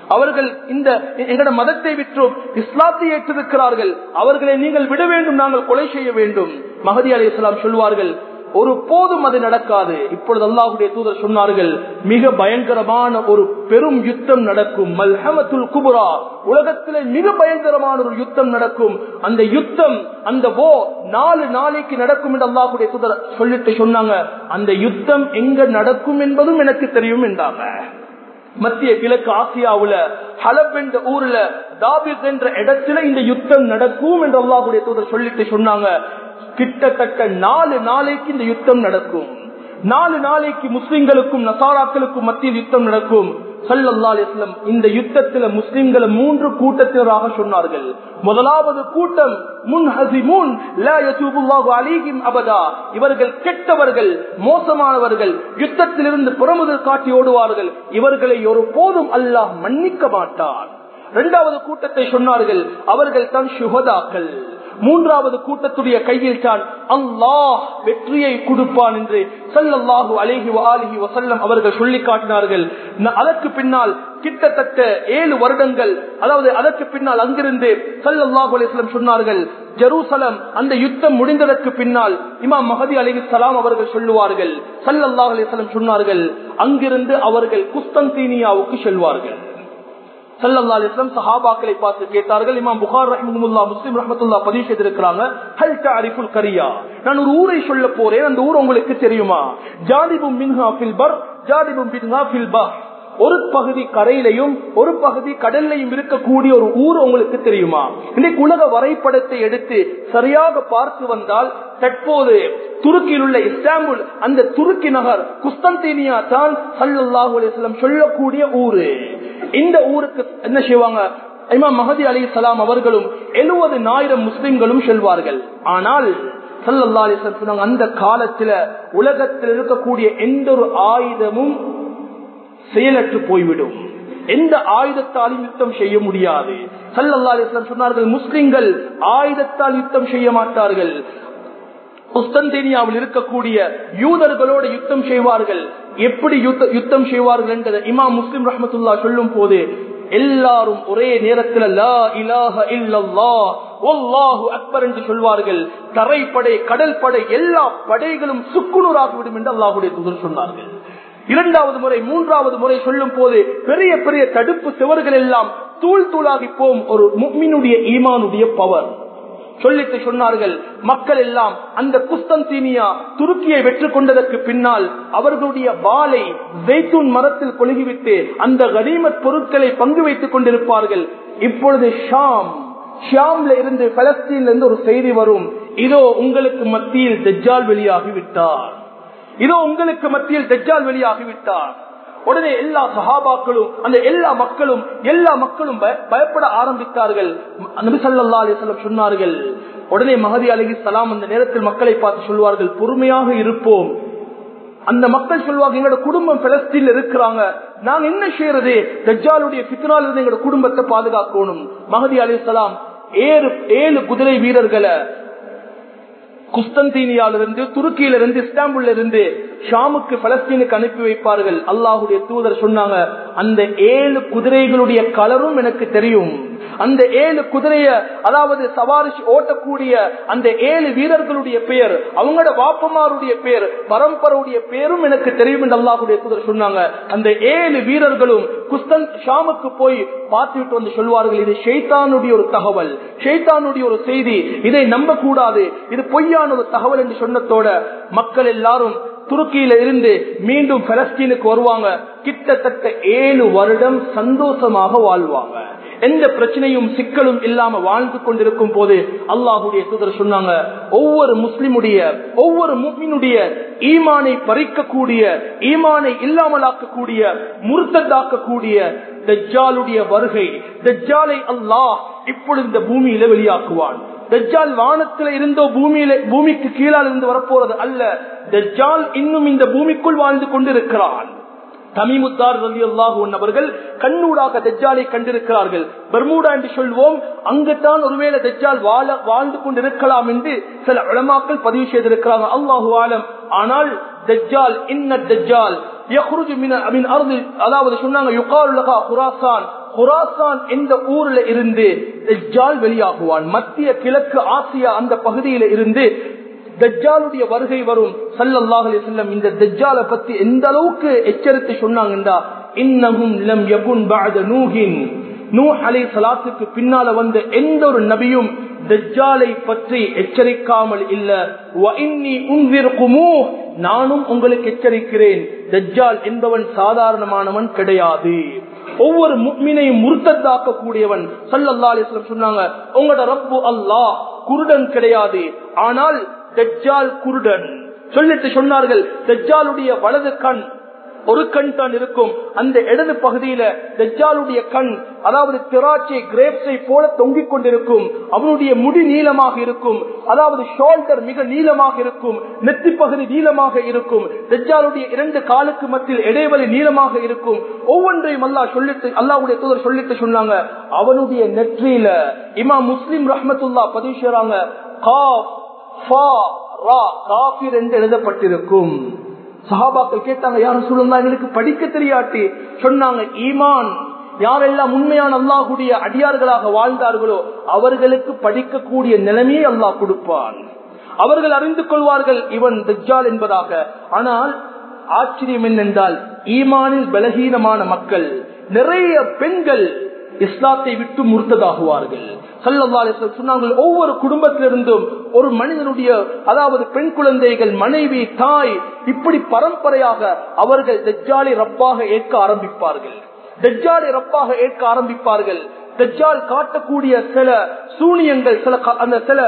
அவர்கள் இந்த எங்கட மதத்தை விற்றும் இஸ்லாத்தை ஏற்றிருக்கிறார்கள் அவர்களை நீங்கள் விட வேண்டும் நாங்கள் கொலை செய்ய வேண்டும் மகதி அலி இஸ்லாம் சொல்வார்கள் ஒரு போதும் அது நடக்காது இப்பொழுது அல்லாஹுடைய தூதர் சொன்னார்கள் மிக பயங்கரமான ஒரு பெரும் யுத்தம் நடக்கும் மல்ஹமத்துல் குபுரா உலகத்திலே மிக பயங்கரமான ஒரு யுத்தம் நடக்கும் அந்த யுத்தம் அந்த போ நாலு நாளைக்கு நடக்கும் என்று அல்லாஹுடைய தூதர் சொல்லிட்டு சொன்னாங்க அந்த யுத்தம் எங்க நடக்கும் என்பதும் எனக்கு தெரியும் என்றாங்க மத்திய கிழக்கு ஆசியாவுல ஹலப் என்ற ஊர்ல தாபிஸ் என்ற இடத்துல இந்த யுத்தம் நடக்கும் என்று அல்லாஹுடைய தூதர் சொல்லிட்டு சொன்னாங்க கிட்டத்தட்ட நாலு நாளைக்கு இந்த யுத்தம் நடக்கும் நாலு நாளைக்கு முஸ்லிம்களுக்கும் நசாராக்களுக்கும் மத்தியில் யுத்தம் நடக்கும் சல்லல்லா அலிஸ்லம் இந்த யுத்தத்துல முஸ்லிம்களை மூன்று கூட்டத்தினராக சொன்னார்கள் முதலாவது கூட்டம் முன் ஹசிமூன் அலிஹிம் அபதா இவர்கள் கெட்டவர்கள் மோசமானவர்கள் யுத்தத்திலிருந்து புறமுதல் காட்டி ஓடுவார்கள் இவர்களை ஒரு போதும் அல்லாஹ் மன்னிக்க மாட்டார் இரண்டாவது கூட்டத்தை சொன்னார்கள் அவர்கள் தான் சுகதாக்கள் மூன்றாவது கூட்டத்துடைய கையில் தான் அல்லாஹ் வெற்றியை கொடுப்பான் என்று சல்லல்லாஹு அலேஹி அலிஹி வசல்லம் அவர்கள் சொல்லி காட்டினார்கள் அதற்கு பின்னால் கிட்டத்தட்ட ஏழு வருடங்கள் அதாவது அதற்கு பின்னால் அங்கிருந்து சல்லல்லாஹு அலிஸ்லம் சொன்னார்கள் ஜெருசலம் அந்த யுத்தம் முடிந்ததற்கு பின்னால் இமாம் மஹதி அலி சலாம் அவர்கள் சொல்லுவார்கள் சல்லல்லாஹு அலிஸ்லம் சொன்னார்கள் அங்கிருந்து அவர்கள் குஸ்தந்தீனியாவுக்கு செல்வார்கள் சல்லல்லா அலிஸ்லாம் சஹாபாக்களை பார்த்து கேட்டார்கள் இமாம் புகார் ரஹமுல்லா முஸ்லிம் ரஹமத்துல்லா பதிவு செய்திருக்கிறாங்க ஹல் தாரிஃபுல் கரியா நான் ஒரு ஊரை சொல்ல போறேன் அந்த ஊர் உங்களுக்கு தெரியுமா ஜாதிபும் மின்ஹா ஃபில் பர் ஜாதிபும் மின்ஹா ஃபில் பர் ஒரு பகுதி கரையிலையும் ஒரு பகுதி கடல்லையும் இருக்கக்கூடிய ஒரு ஊர் உங்களுக்கு தெரியுமா இன்னைக்கு உலக வரைபடத்தை எடுத்து சரியாக பார்த்து வந்தால் தற்போது துருக்கியில் உள்ள இஸ்தாம்புல் அந்த துருக்கி நகர் குஸ்தந்தீனியா தான் சல்லாஹூ அலிஸ்லாம் சொல்லக்கூடிய ஊரு இந்த ஊருக்கு என்ன செய்வாங்க இமாம் மஹதி அலி சலாம் அவர்களும் எழுபது ஆயிரம் முஸ்லிம்களும் செல்வார்கள் ஆனால் சல்லல்லா அலிஸ்லாம் சொன்னாங்க அந்த காலத்துல உலகத்தில் இருக்கக்கூடிய எந்த ஒரு ஆயுதமும் செயலற்று போய்விடும் எந்த ஆயுதத்தாலும் யுத்தம் செய்ய முடியாது சல்லல்லா அலிஸ்லாம் சொன்னார்கள் முஸ்லிம்கள் ஆயுதத்தால் யுத்தம் செய்ய மாட்டார்கள் குஸ்தந்தேனியாவில் இருக்கக்கூடிய யூதர்களோடு யுத்தம் செய்வார்கள் எப்படி யுத்தம் செய்வார்கள் என்பதை இமாம் முஸ்லிம் ரஹமத்துல்லா சொல்லும் போது எல்லாரும் ஒரே நேரத்தில் லா இலாஹ இல்லல்லாஹ் ஒல்லாஹு அக்பர் என்று சொல்வார்கள் தரைப்படை கடல் படை எல்லா படைகளும் சுக்குநூறாகிவிடும் என்று அல்லாஹுடைய தூதர் சொன்னார்கள் இரண்டாவது முறை மூன்றாவது முறை சொல்லும் போது பெரிய பெரிய தடுப்பு சுவர்கள் எல்லாம் தூள் தூளாகி போம் ஒரு முக்மினுடைய ஈமானுடைய பவர் சொல்லிட்டு சொன்னார்கள் மக்கள் எல்லாம் அந்த குஸ்தந்தீனியா துருக்கியை வெற்றி கொண்டதற்கு பின்னால் அவர்களுடைய வாளை ஜெய்தூன் மரத்தில் கொழுகிவிட்டு அந்த கனிமத் பொருட்களை பங்கு வைத்துக் கொண்டிருப்பார்கள் இப்பொழுது ஷாம் ஷியாம்ல இருந்து பலஸ்தீன்ல இருந்து ஒரு செய்தி வரும் இதோ உங்களுக்கு மத்தியில் தெஜால் வெளியாகிவிட்டார் இதோ உங்களுக்கு மத்தியில் தெஜால் வெளியாகிவிட்டார் உடனே எல்லா சஹாபாக்களும் அந்த எல்லா மக்களும் எல்லா மக்களும் பயப்பட ஆரம்பித்தார்கள் நபி சல்லா அலிஸ்லம் சொன்னார்கள் உடனே மகதி அலி சலாம் அந்த நேரத்தில் மக்களை பார்த்து சொல்வார்கள் பொறுமையாக இருப்போம் அந்த மக்கள் சொல்வாங்க எங்களோட குடும்பம் பலஸ்தீன்ல இருக்கிறாங்க நாங்க என்ன செய்யறது தஜ்ஜாலுடைய பித்னால் இருந்து எங்களோட குடும்பத்தை பாதுகாக்கணும் மகதி அலி சலாம் ஏழு ஏழு குதிரை வீரர்களை குஸ்தந்தீனியாலிருந்து துருக்கியிலிருந்து இஸ்தாம்புல்ல இருந்து ஷாமுக்கு பலஸ்தீனுக்கு அனுப்பி வைப்பார்கள் அல்லாஹுடைய தூதர் சொன்னாங்க அந்த ஏழு குதிரைகளுடைய கலரும் எனக்கு தெரியும் அந்த ஏழு குதிரைய அதாவது சவாரி ஓட்டக்கூடிய அந்த ஏழு வீரர்களுடைய பெயர் அவங்களோட வாப்பமாருடைய பெயர் பரம்பருடைய பெயரும் எனக்கு தெரியும் என்று அல்லாஹுடைய தூதர் சொன்னாங்க அந்த ஏழு வீரர்களும் குஸ்தன் ஷாமுக்கு போய் பார்த்துவிட்டு வந்து சொல்வார்கள் இது ஷெய்தானுடைய ஒரு தகவல் ஷெய்தானுடைய ஒரு செய்தி இதை நம்ப கூடாது இது பொய்யான ஒரு தகவல் என்று சொன்னதோட மக்கள் எல்லாரும் துருக்கியில இருந்து மீண்டும் பலஸ்தீனுக்கு வருவாங்க கிட்டத்தட்ட ஏழு வருடம் சந்தோஷமாக வாழ்வாங்க எந்த பிரச்சனையும் சிக்கலும் இல்லாம வாழ்ந்து கொண்டிருக்கும் போது அல்லாஹுடைய தூதர் சொன்னாங்க ஒவ்வொரு முஸ்லிமுடைய ஒவ்வொரு முஸ்லிமுடைய ஈமானை பறிக்கக்கூடிய ஈமானை இல்லாமலாக்கக்கூடிய முருத்ததாக்கக்கூடிய தஜ்ஜாலுடைய வருகை தஜ்ஜாலை அல்லாஹ் இப்பொழுது இந்த பூமியில வெளியாக்குவான் தஜ்ஜால் வானத்துல இருந்தோ பூமியில பூமிக்கு கீழால் இருந்து வரப்போறது அல்ல தஜ்ஜால் இன்னும் இந்த பூமிக்குள் வாழ்ந்து கொண்டிருக்கிறான் தமிமுத்தார் ரவி அல்லாஹூ அவர்கள் கண்ணூடாக தஜ்ஜாலை கண்டிருக்கிறார்கள் பெர்மூடா என்று சொல்வோம் அங்குதான் ஒருவேளை தஜ்ஜால் வாழ வாழ்ந்து கொண்டிருக்கலாம் என்று சில உளமாக்கள் பதிவு செய்திருக்கிறாங்க அல்லாஹு ஆலம் ஆனால் தஜ்ஜால் இன்ன தஜ்ஜால் அதாவது சொன்னாங்க யுகால் குராசான் குராசான் என்ற ஊர்ல இருந்து தஜ்ஜால் வெளியாகுவான் மத்திய கிழக்கு ஆசியா அந்த பகுதியில இருந்து தஜ்ஜாலுடைய வருகை வரும் சல்லல்லாஹு அலைஹி வஸல்லம் இந்த தஜ்ஜாலை பத்தி எந்த அளவுக்கு எச்சரித்து சொன்னாங்கன்றா இன்னஹும் லம் யகுன் பஅத நூஹின் நூ அலை சலாத்துக்கு பின்னால வந்த எந்த ஒரு நபியும் தஜ்ஜாலை பற்றி எச்சரிக்காமல் இல்ல வ இன்னி உன்விர்குமூ நானும் உங்களுக்கு எச்சரிக்கிறேன் தஜ்ஜால் என்பவன் சாதாரணமானவன் கிடையாது ஒவ்வொரு முக்மினையும் முருத்தத்தாக்க கூடியவன் சல்லல்லா அலிஸ்லம் சொன்னாங்க உங்களோட ரப்பு அல்லாஹ் குருடன் கிடையாது ஆனால் தஜ்ஜால் குருடன் சொல்லிட்டு சொன்னார்கள் தஜ்ஜாலுடைய வலது கண் ஒரு கண் தான் இருக்கும் அந்த இடது பகுதியில தஜ்ஜாலுடைய கண் அதாவது திராட்சை கிரேப்ஸை போல தொங்கிக் கொண்டிருக்கும் அவனுடைய முடி நீளமாக இருக்கும் அதாவது ஷோல்டர் மிக நீளமாக இருக்கும் நெத்தி பகுதி நீளமாக இருக்கும் தஜ்ஜாலுடைய இரண்டு காலுக்கு மத்தியில் இடைவெளி நீளமாக இருக்கும் ஒவ்வொன்றையும் அல்லாஹ் சொல்லிட்டு அல்லாவுடைய தூதர் சொல்லிட்டு சொன்னாங்க அவனுடைய நெற்றியில இமா முஸ்லிம் ரஹமத்துல்லா பதிவு செய்றாங்க காஃப் ஃபா ரா காஃபிர் என்று எழுதப்பட்டிருக்கும் சஹாபாக்கள் கேட்டாங்க யாரும் சொல்லுங்க எங்களுக்கு படிக்க தெரியாட்டி சொன்னாங்க ஈமான் யாரெல்லாம் உண்மையான அல்லாஹுடைய அடியார்களாக வாழ்ந்தார்களோ அவர்களுக்கு படிக்கக்கூடிய நிலைமையை அல்லாஹ் கொடுப்பான் அவர்கள் அறிந்து கொள்வார்கள் இவன் தஜ்ஜால் என்பதாக ஆனால் ஆச்சரியம் என்னென்றால் ஈமானில் பலகீனமான மக்கள் நிறைய பெண்கள் இஸ்லாத்தை விட்டு முர்த்ததாகுவார்கள் சொன்னார்கள் ஒவ்வொரு குடும்பத்திலிருந்தும் ஒரு மனிதனுடைய அதாவது பெண் குழந்தைகள் மனைவி தாய் இப்படி பரம்பரையாக அவர்கள் தஜ்ஜாலை ரப்பாக ஏற்க ஆரம்பிப்பார்கள் தஜ்ஜாலை ரப்பாக ஏற்க ஆரம்பிப்பார்கள் தஜ்ஜால் காட்டக்கூடிய சில சூனியங்கள் சில அந்த சில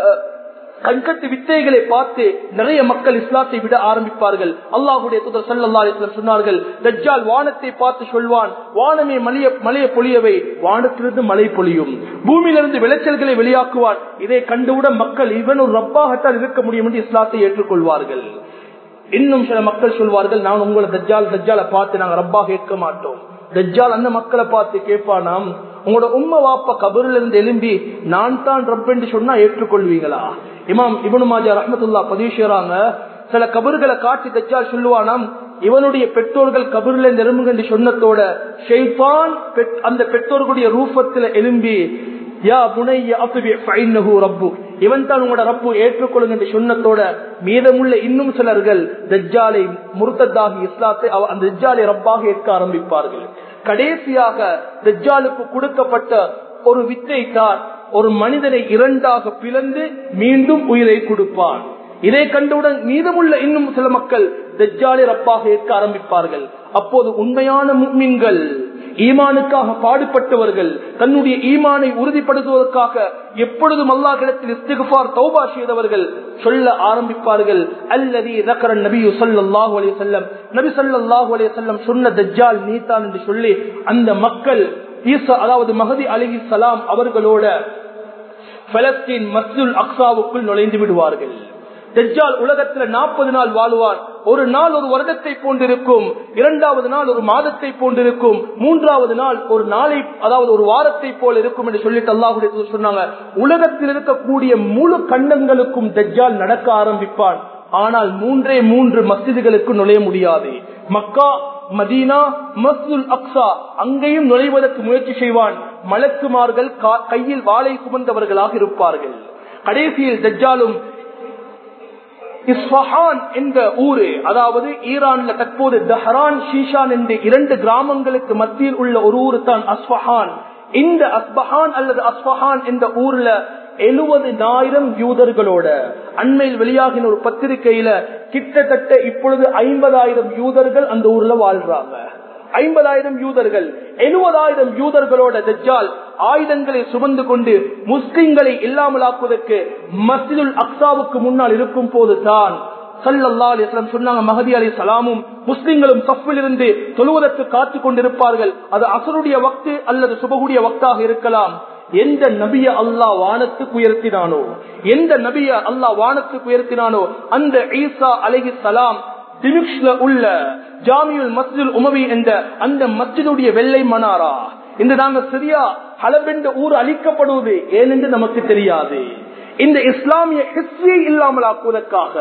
கண்கட்டு வித்தைகளை பார்த்து நிறைய மக்கள் இஸ்லாத்தை விட ஆரம்பிப்பார்கள் அல்லாஹுடைய துதர் சல்லா அலிஸ்லாம் சொன்னார்கள் தஜ்ஜால் வானத்தை பார்த்து சொல்வான் வானமே மலைய மலைய பொழியவை வானத்திலிருந்து மழை பொழியும் பூமியிலிருந்து விளைச்சல்களை வெளியாக்குவான் இதை கண்டுவிட மக்கள் இவன் ஒரு ரப்பாகத்தான் இருக்க முடியும் என்று இஸ்லாத்தை ஏற்றுக்கொள்வார்கள் இன்னும் சில மக்கள் சொல்வார்கள் நான் உங்களை தஜ்ஜால் தஜ்ஜாலை பார்த்து நாங்க ரப்பாக ஏற்க மாட்டோம் தஜ்ஜால் அந்த மக்களை பார்த்து கேட்பானாம் உங்களோட உண்மை வாப்ப கபரில் இருந்து எழும்பி நான் தான் ரப் என்று சொன்னா ஏற்றுக்கொள்வீங்களா இமாம் இபனு மாஜா ரஹமத்துல்லா பதிவு செய்யறாங்க சில கபறுகளை காட்டி தச்சால் சொல்லுவானாம் இவனுடைய பெற்றோர்கள் கபரில் நெரும்புங்க என்று சொன்னதோட ஷெய்பான் அந்த பெற்றோர்களுடைய ரூபத்துல எழும்பி யா புனைய ரப்பு இவன் தான் உங்களோட ரப்பு ஏற்றுக்கொள்ளுங்க என்று சொன்னதோட மீதமுள்ள இன்னும் சிலர்கள் தஜ்ஜாலை முருத்தத்தாகி இஸ்லாத்தை அந்த தஜ்ஜாலை ரப்பாக ஏற்க ஆரம்பிப்பார்கள் கடைசியாக தஜ்ஜாலுக்கு கொடுக்கப்பட்ட ஒரு வித்தை தான் ஒரு மனிதனை இரண்டாக பிளந்து மீண்டும் உயிரை கொடுப்பான் இதை கண்டவுடன் மீதமுள்ள இன்னும் சில மக்கள் தஜ்ஜாலை ரப்பாக ஏற்க ஆரம்பிப்பார்கள் அப்போது உண்மையான முக்மின்கள் ஈமானுக்காக பாடுபட்டவர்கள் தன்னுடைய ஈமானை உறுதிப்படுத்துவதற்காக எப்பொழுதும் அல்லாஹிடத்தில் இஸ்திகுபார் தௌபா செய்தவர்கள் சொல்ல ஆரம்பிப்பார்கள் அல்லது ரக்கரன் நபி சல்லாஹூ அலி செல்லம் நபி சல்லாஹூ அலி செல்லம் சொன்ன தஜ்ஜால் நீதான் என்று சொல்லி அந்த மக்கள் ஈசா அதாவது மகதி அலி சலாம் அவர்களோட பலஸ்தீன் மஸ்துல் அக்சாவுக்குள் நுழைந்து விடுவார்கள் தஜ்ஜால் உலகத்துல நாற்பது நாள் வாழ்வான் ஒரு நாள் ஒரு வருடத்தை போன்றிருக்கும் இரண்டாவது நாள் ஒரு மாதத்தை போன்றிருக்கும் மூன்றாவது நாள் ஒரு நாளை அதாவது ஒரு வாரத்தை போல இருக்கும் என்று சொல்லிட்டு அல்லாஹுடைய சொன்னாங்க உலகத்தில் இருக்கக்கூடிய முழு கண்டங்களுக்கும் தஜ்ஜால் நடக்க ஆரம்பிப்பான் ஆனால் மூன்றே மூன்று மஸ்ஜிதுகளுக்கு நுழைய முடியாது மக்கா மதீனா மஸ்துல் அக்ஸா அங்கேயும் நுழைவதற்கு முயற்சி செய்வான் மலக்குமார்கள் கையில் வாளை சுமந்தவர்களாக இருப்பார்கள் கடைசியில் தஜ்ஜாலும் இஸ்வஹான் என்ற ஊரு அதாவது ஈரான்ல தற்போது தஹரான் ஷீஷான் என்ற இரண்டு கிராமங்களுக்கு மத்தியில் உள்ள ஒரு ஊரு தான் அஸ்வஹான் இந்த அஸ்பஹான் அல்லது அஸ்வஹான் என்ற ஊர்ல எழுபதாயிரம் யூதர்களோட அண்மையில் வெளியாகின ஒரு பத்திரிகையில கிட்டத்தட்ட இப்பொழுது ஐம்பதாயிரம் யூதர்கள் அந்த ஊர்ல வாழ்றாங்க ஐம்பதாயிரம் யூதர்கள் எழுபதாயிரம் யூதர்களோட தஜ்ஜால் ஆயுதங்களை சுமந்து கொண்டு முஸ்லிம்களை இல்லாமலாக்குவதற்கு மஸ்ஜிதுல் அக்சாவுக்கு முன்னால் இருக்கும் போது தான் சல்லல்லா அலிஸ்லாம் சொன்னாங்க மஹதி அலி சலாமும் முஸ்லிம்களும் சஃபில் இருந்து தொழுவதற்கு காத்து கொண்டிருப்பார்கள் அது அசருடைய வக்து அல்லது சுபகுடைய வக்தாக இருக்கலாம் எந்த நபிய அல்லாஹ் வானத்துக்கு உயர்த்தினானோ எந்த நபிய அல்லாஹ் வானத்துக்கு உயர்த்தினானோ அந்த ஈசா அலஹி சலாம் டிமிக்ஸ்ல உள்ள ஜாமியுல் மஸ்ஜில் உமவி என்ற அந்த மஸ்ஜிதுடைய வெள்ளை மனாரா இந்த நாங்க சரியா ஹலபென்ற ஊர் அழிக்கப்படுவது ஏனென்று நமக்கு தெரியாது இந்த இஸ்லாமிய ஹிஸ்டரியை இல்லாமல் ஆக்குவதற்காக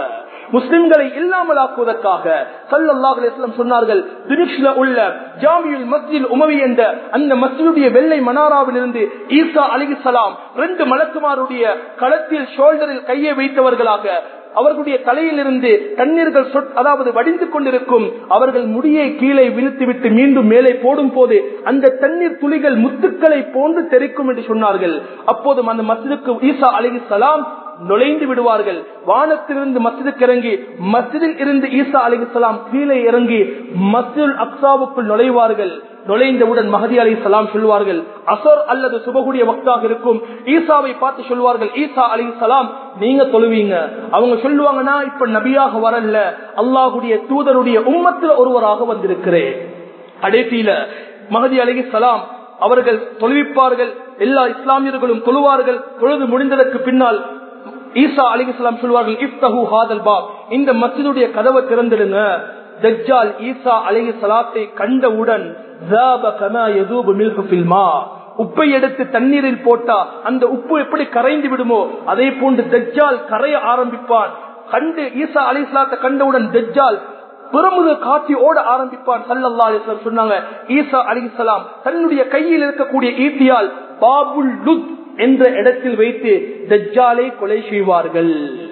முஸ்லிம்களை இல்லாமல் ஆக்குவதற்காக சல்லல்லாஹு அலைஹி வஸல்லம் சொன்னார்கள் திரிஷ்ல உள்ள ஜாமியுல் மஸ்ஜித் உமவி என்ற அந்த மஸ்ஜிதுடைய வெள்ளை மனாராவில் இருந்து ஈசா அலிஹிஸ்ஸலாம் ரெண்டு மலக்குமாருடைய களத்தில் ஷோல்டரில் கையை வைத்தவர்களாக அவர்களுடைய தலையிலிருந்து தண்ணீர்கள் சொட்- அதாவது வடிந்து கொண்டிருக்கும் அவர்கள் முடியை கீழே விழுத்துவிட்டு மீண்டும் மேலே போடும் போது அந்த தண்ணீர் துளிகள் முத்துக்களை போன்று தெரிக்கும் என்று சொன்னார்கள் அப்போதும் அந்த மஸ்ஜிதுக்கு ஈசா அலிஹிஸ்ஸலாம் நுழைந்து விடுவார்கள் வானத்திலிருந்து மஸ்ஜிதுக்கு இறங்கி மஸ்ஜிதில் இருந்து ஈசா அலிஹிஸ்ஸலாம் கீழே இறங்கி மஸ்ஜிதுல் அக்சாவுக்குள் நுழைவார்கள் நுழைந்தவுடன் மஹதி அலி சலாம் சொல்வார்கள் அசர் அல்லது சுபகுடைய வக்தாக இருக்கும் ஈசாவை பார்த்து சொல்வார்கள் ஈசா அலி சலாம் நீங்க தொழுவீங்க அவங்க சொல்லுவாங்கன்னா இப்ப நபியாக வரல அல்லாஹுடைய தூதருடைய உம்மத்தில் ஒருவராக வந்திருக்கிறேன் கடைசியில மஹதி அலி சலாம் அவர்கள் தொழுவிப்பார்கள் எல்லா இஸ்லாமியர்களும் தொழுவார்கள் தொழுது முடிந்ததற்கு பின்னால் ஈசா அலிகலாம் சொல்வார்கள் இஃப்தஹு ஹாதல் பாப் இந்த மஸ்ஜிதுடைய கதவை திறந்துடுங்க தஜ்ஜால் ஈசா அலிஹி சலாத்தை கண்டவுடன் ذاب كما يذوب ملح في الماء. உப்பை எடுத்து தண்ணீரில் போட்டா அந்த உப்பு எப்படி கரைந்து விடுமோ அதே போன்று தஜ்ஜால் கரைய ஆரம்பிப்பான் கண்டு ஈசா அலிஸ்லாத்தை கண்டவுடன் தஜ்ஜால் பிரமுக காட்சி ஓட ஆரம்பிப்பான் சல்லல்லா அலிஸ்லாம் சொன்னாங்க ஈசா அலிசலாம் தன்னுடைய கையில் இருக்கக்கூடிய ஈட்டியால் பாபுல் லுத் என்ற இடத்தில் வைத்து தஜ்ஜாலை கொலை செய்வார்கள்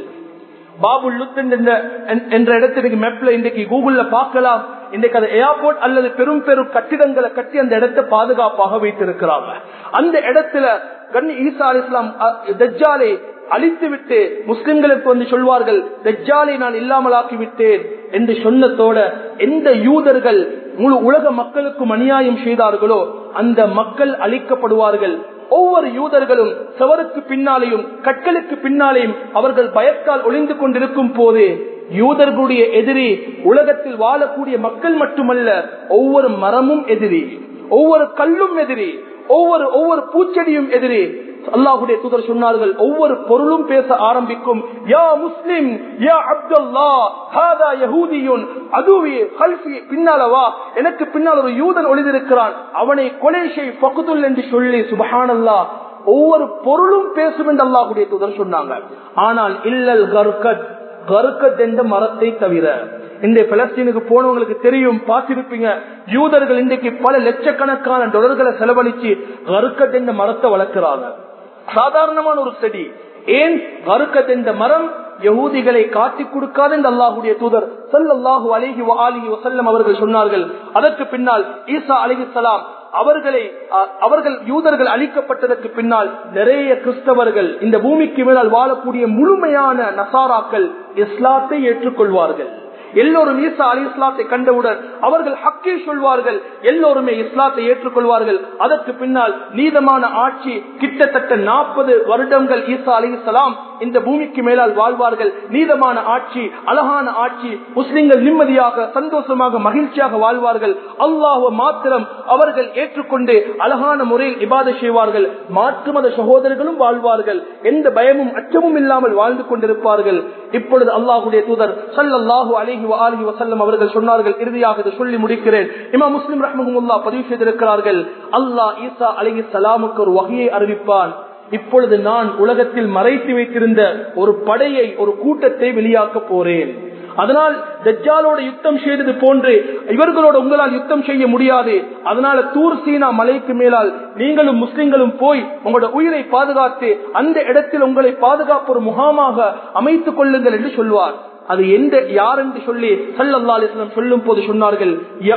பாபுல் லுத் என்ற என்ற இடத்திற்கு மேப்ல இன்றைக்கு கூகுள்ல பார்க்கலாம் இன்றைக்கு அது ஏர்போர்ட் அல்லது பெரும் பெரும் கட்டிடங்களை கட்டி அந்த இடத்தை பாதுகாப்பாக வைத்திருக்கிறாங்க அந்த இடத்துல கண்ணி ஈசா அலி இஸ்லாம் தஜ்ஜாலை அழித்து விட்டு முஸ்லிம்களுக்கு வந்து சொல்வார்கள் தஜ்ஜாலை நான் இல்லாமலாக்கி விட்டேன் என்று சொன்னதோட எந்த யூதர்கள் முழு உலக மக்களுக்கும் அநியாயம் செய்தார்களோ அந்த மக்கள் அழிக்கப்படுவார்கள் ஒவ்வொரு யூதர்களும் செவருக்கு பின்னாலேயும் கற்களுக்கு பின்னாலேயும் அவர்கள் பயத்தால் ஒளிந்து கொண்டிருக்கும் போது யூதர்களுடைய எதிரி உலகத்தில் வாழக்கூடிய மக்கள் மட்டுமல்ல ஒவ்வொரு மரமும் எதிரி ஒவ்வொரு கல்லும் எதிரி ஒவ்வொரு ஒவ்வொரு பூச்செடியும் எதிரி அல்லாஹுடைய தூதர் சொன்னார்கள் ஒவ்வொரு பொருளும் பேச ஆரம்பிக்கும் யா முஸ்லிம் யா அப்துல்லா ஹாதா யஹூதியுன் அதுவே ஹல்ஃபி பின்னாலவா எனக்கு பின்னால் ஒரு யூதன் ஒளிந்திருக்கிறான் அவனை கொலை செய் பகுதுல் என்று சொல்லி சுபஹானல்லா ஒவ்வொரு பொருளும் பேசும் என்று அல்லாஹுடைய தூதர் சொன்னாங்க ஆனால் இல்லல் கர்கத் கருக்கத் என்ற மரத்தை தவிர இந்த பலஸ்தீனுக்கு போனவங்களுக்கு தெரியும் பார்த்திருப்பீங்க யூதர்கள் இன்றைக்கு பல லட்சக்கணக்கான டொலர்களை செலவழிச்சு கருக்கத் என்ற மரத்தை வளர்க்கிறாங்க சாதாரணமான ஒரு செடி ஏன் கருக்கத் என்ற மரம் யகூதிகளை காட்டிக் கொடுக்காது என்று அல்லாஹுடைய தூதர் சல்லாஹூ அலிஹி அலிஹி வசல்லம் அவர்கள் சொன்னார்கள் அதற்கு பின்னால் ஈசா அலிஹிசலாம் அவர்களை அவர்கள் யூதர்கள் அழிக்கப்பட்டதற்கு பின்னால் நிறைய கிறிஸ்தவர்கள் இந்த பூமிக்கு மேலால் வாழக்கூடிய முழுமையான நசாராக்கள் இஸ்லாத்தை ஏற்றுக்கொள்வார்கள் எல்லோரும் ஈசா அலி இஸ்லாத்தை கண்டவுடன் அவர்கள் ஹக்கே சொல்வார்கள் எல்லோருமே இஸ்லாத்தை ஏற்றுக்கொள்வார்கள் அதற்கு பின்னால் நீதமான ஆட்சி கிட்டத்தட்ட நாற்பது வருடங்கள் ஈசா அலி இஸ்லாம் இந்த பூமிக்கு மேலால் வாழ்வார்கள் நீதமான ஆட்சி அழகான ஆட்சி முஸ்லிம்கள் நிம்மதியாக சந்தோஷமாக மகிழ்ச்சியாக வாழ்வார்கள் அல்லாஹ் மாத்திரம் அவர்கள் ஏற்றுக்கொண்டு அழகான முறையில் இபாத செய்வார்கள் மாற்று மத சகோதரர்களும் வாழ்வார்கள் எந்த பயமும் அச்சமும் இல்லாமல் வாழ்ந்து கொண்டிருப்பார்கள் இப்பொழுது அல்லாஹுடைய தூதர் சல்லாஹூ அலிஹி அலிஹி வசல்லம் அவர்கள் சொன்னார்கள் இறுதியாக இதை சொல்லி முடிக்கிறேன் இமா முஸ்லிம் ரஹமுல்லா பதிவு செய்திருக்கிறார்கள் அல்லாஹ் ஈசா அலிஹி சலாமுக்கு ஒரு வகையை அறிவிப்பான் இப்பொழுது நான் உலகத்தில் மறைத்து வைத்திருந்த ஒரு படையை ஒரு கூட்டத்தை வெளியாக்க போறேன் அதனால் தஜ்ஜாலோட யுத்தம் செய்தது போன்று இவர்களோட உங்களால் யுத்தம் செய்ய முடியாது அதனால தூர் சீனா மலைக்கு மேலால் நீங்களும் முஸ்லிம்களும் போய் உங்களோட உயிரை பாதுகாத்து அந்த இடத்தில் உங்களை பாதுகாப்பு ஒரு முகாமாக அமைத்துக் கொள்ளுங்கள் என்று சொல்வார் அது எந்த யார் என்று சொல்லி சல்லல்லா அலிஸ்லாம் சொல்லும் போது சொன்னார்கள்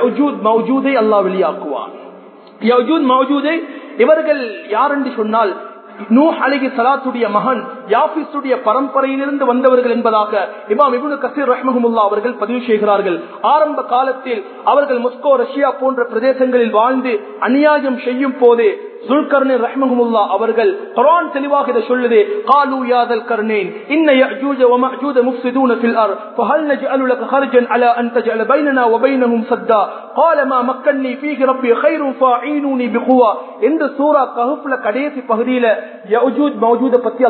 மௌஜூதை அல்லாஹ் வெளியாக்குவார் மௌஜூதை இவர்கள் யார் என்று சொன்னால் நூ அலிகி சலாத்துடைய மகன் யாபிஸுடைய பரம்பரையிலிருந்து வந்தவர்கள் என்பதாக இமாம் இபுனு கசீர் ரஹ்மஹமுல்லா அவர்கள் பதிவு செய்கிறார்கள் ஆரம்ப காலத்தில் அவர்கள் மொஸ்கோ ரஷ்யா போன்ற பிரதேசங்களில் வாழ்ந்து அநியாயம் செய்யும் போது சுல்கர்னே ரஹ்மஹமுல்லா அவர்கள் குர்ஆன் தெளிவாக இதை சொல்லுது قالوا يا ذا القرنين ان ياجوج وماجوج مفسدون في الارض فهل نجعل لك خرجا على ان تجعل بيننا وبينهم سدا قال ما مكنني فيه ربي خير فاعينوني بقوه இந்த சூரா கஹஃப்ல கடைசி பகுதியில யஜூஜ் மௌஜூத பத்தி அல்லாஹ் தெளிவாக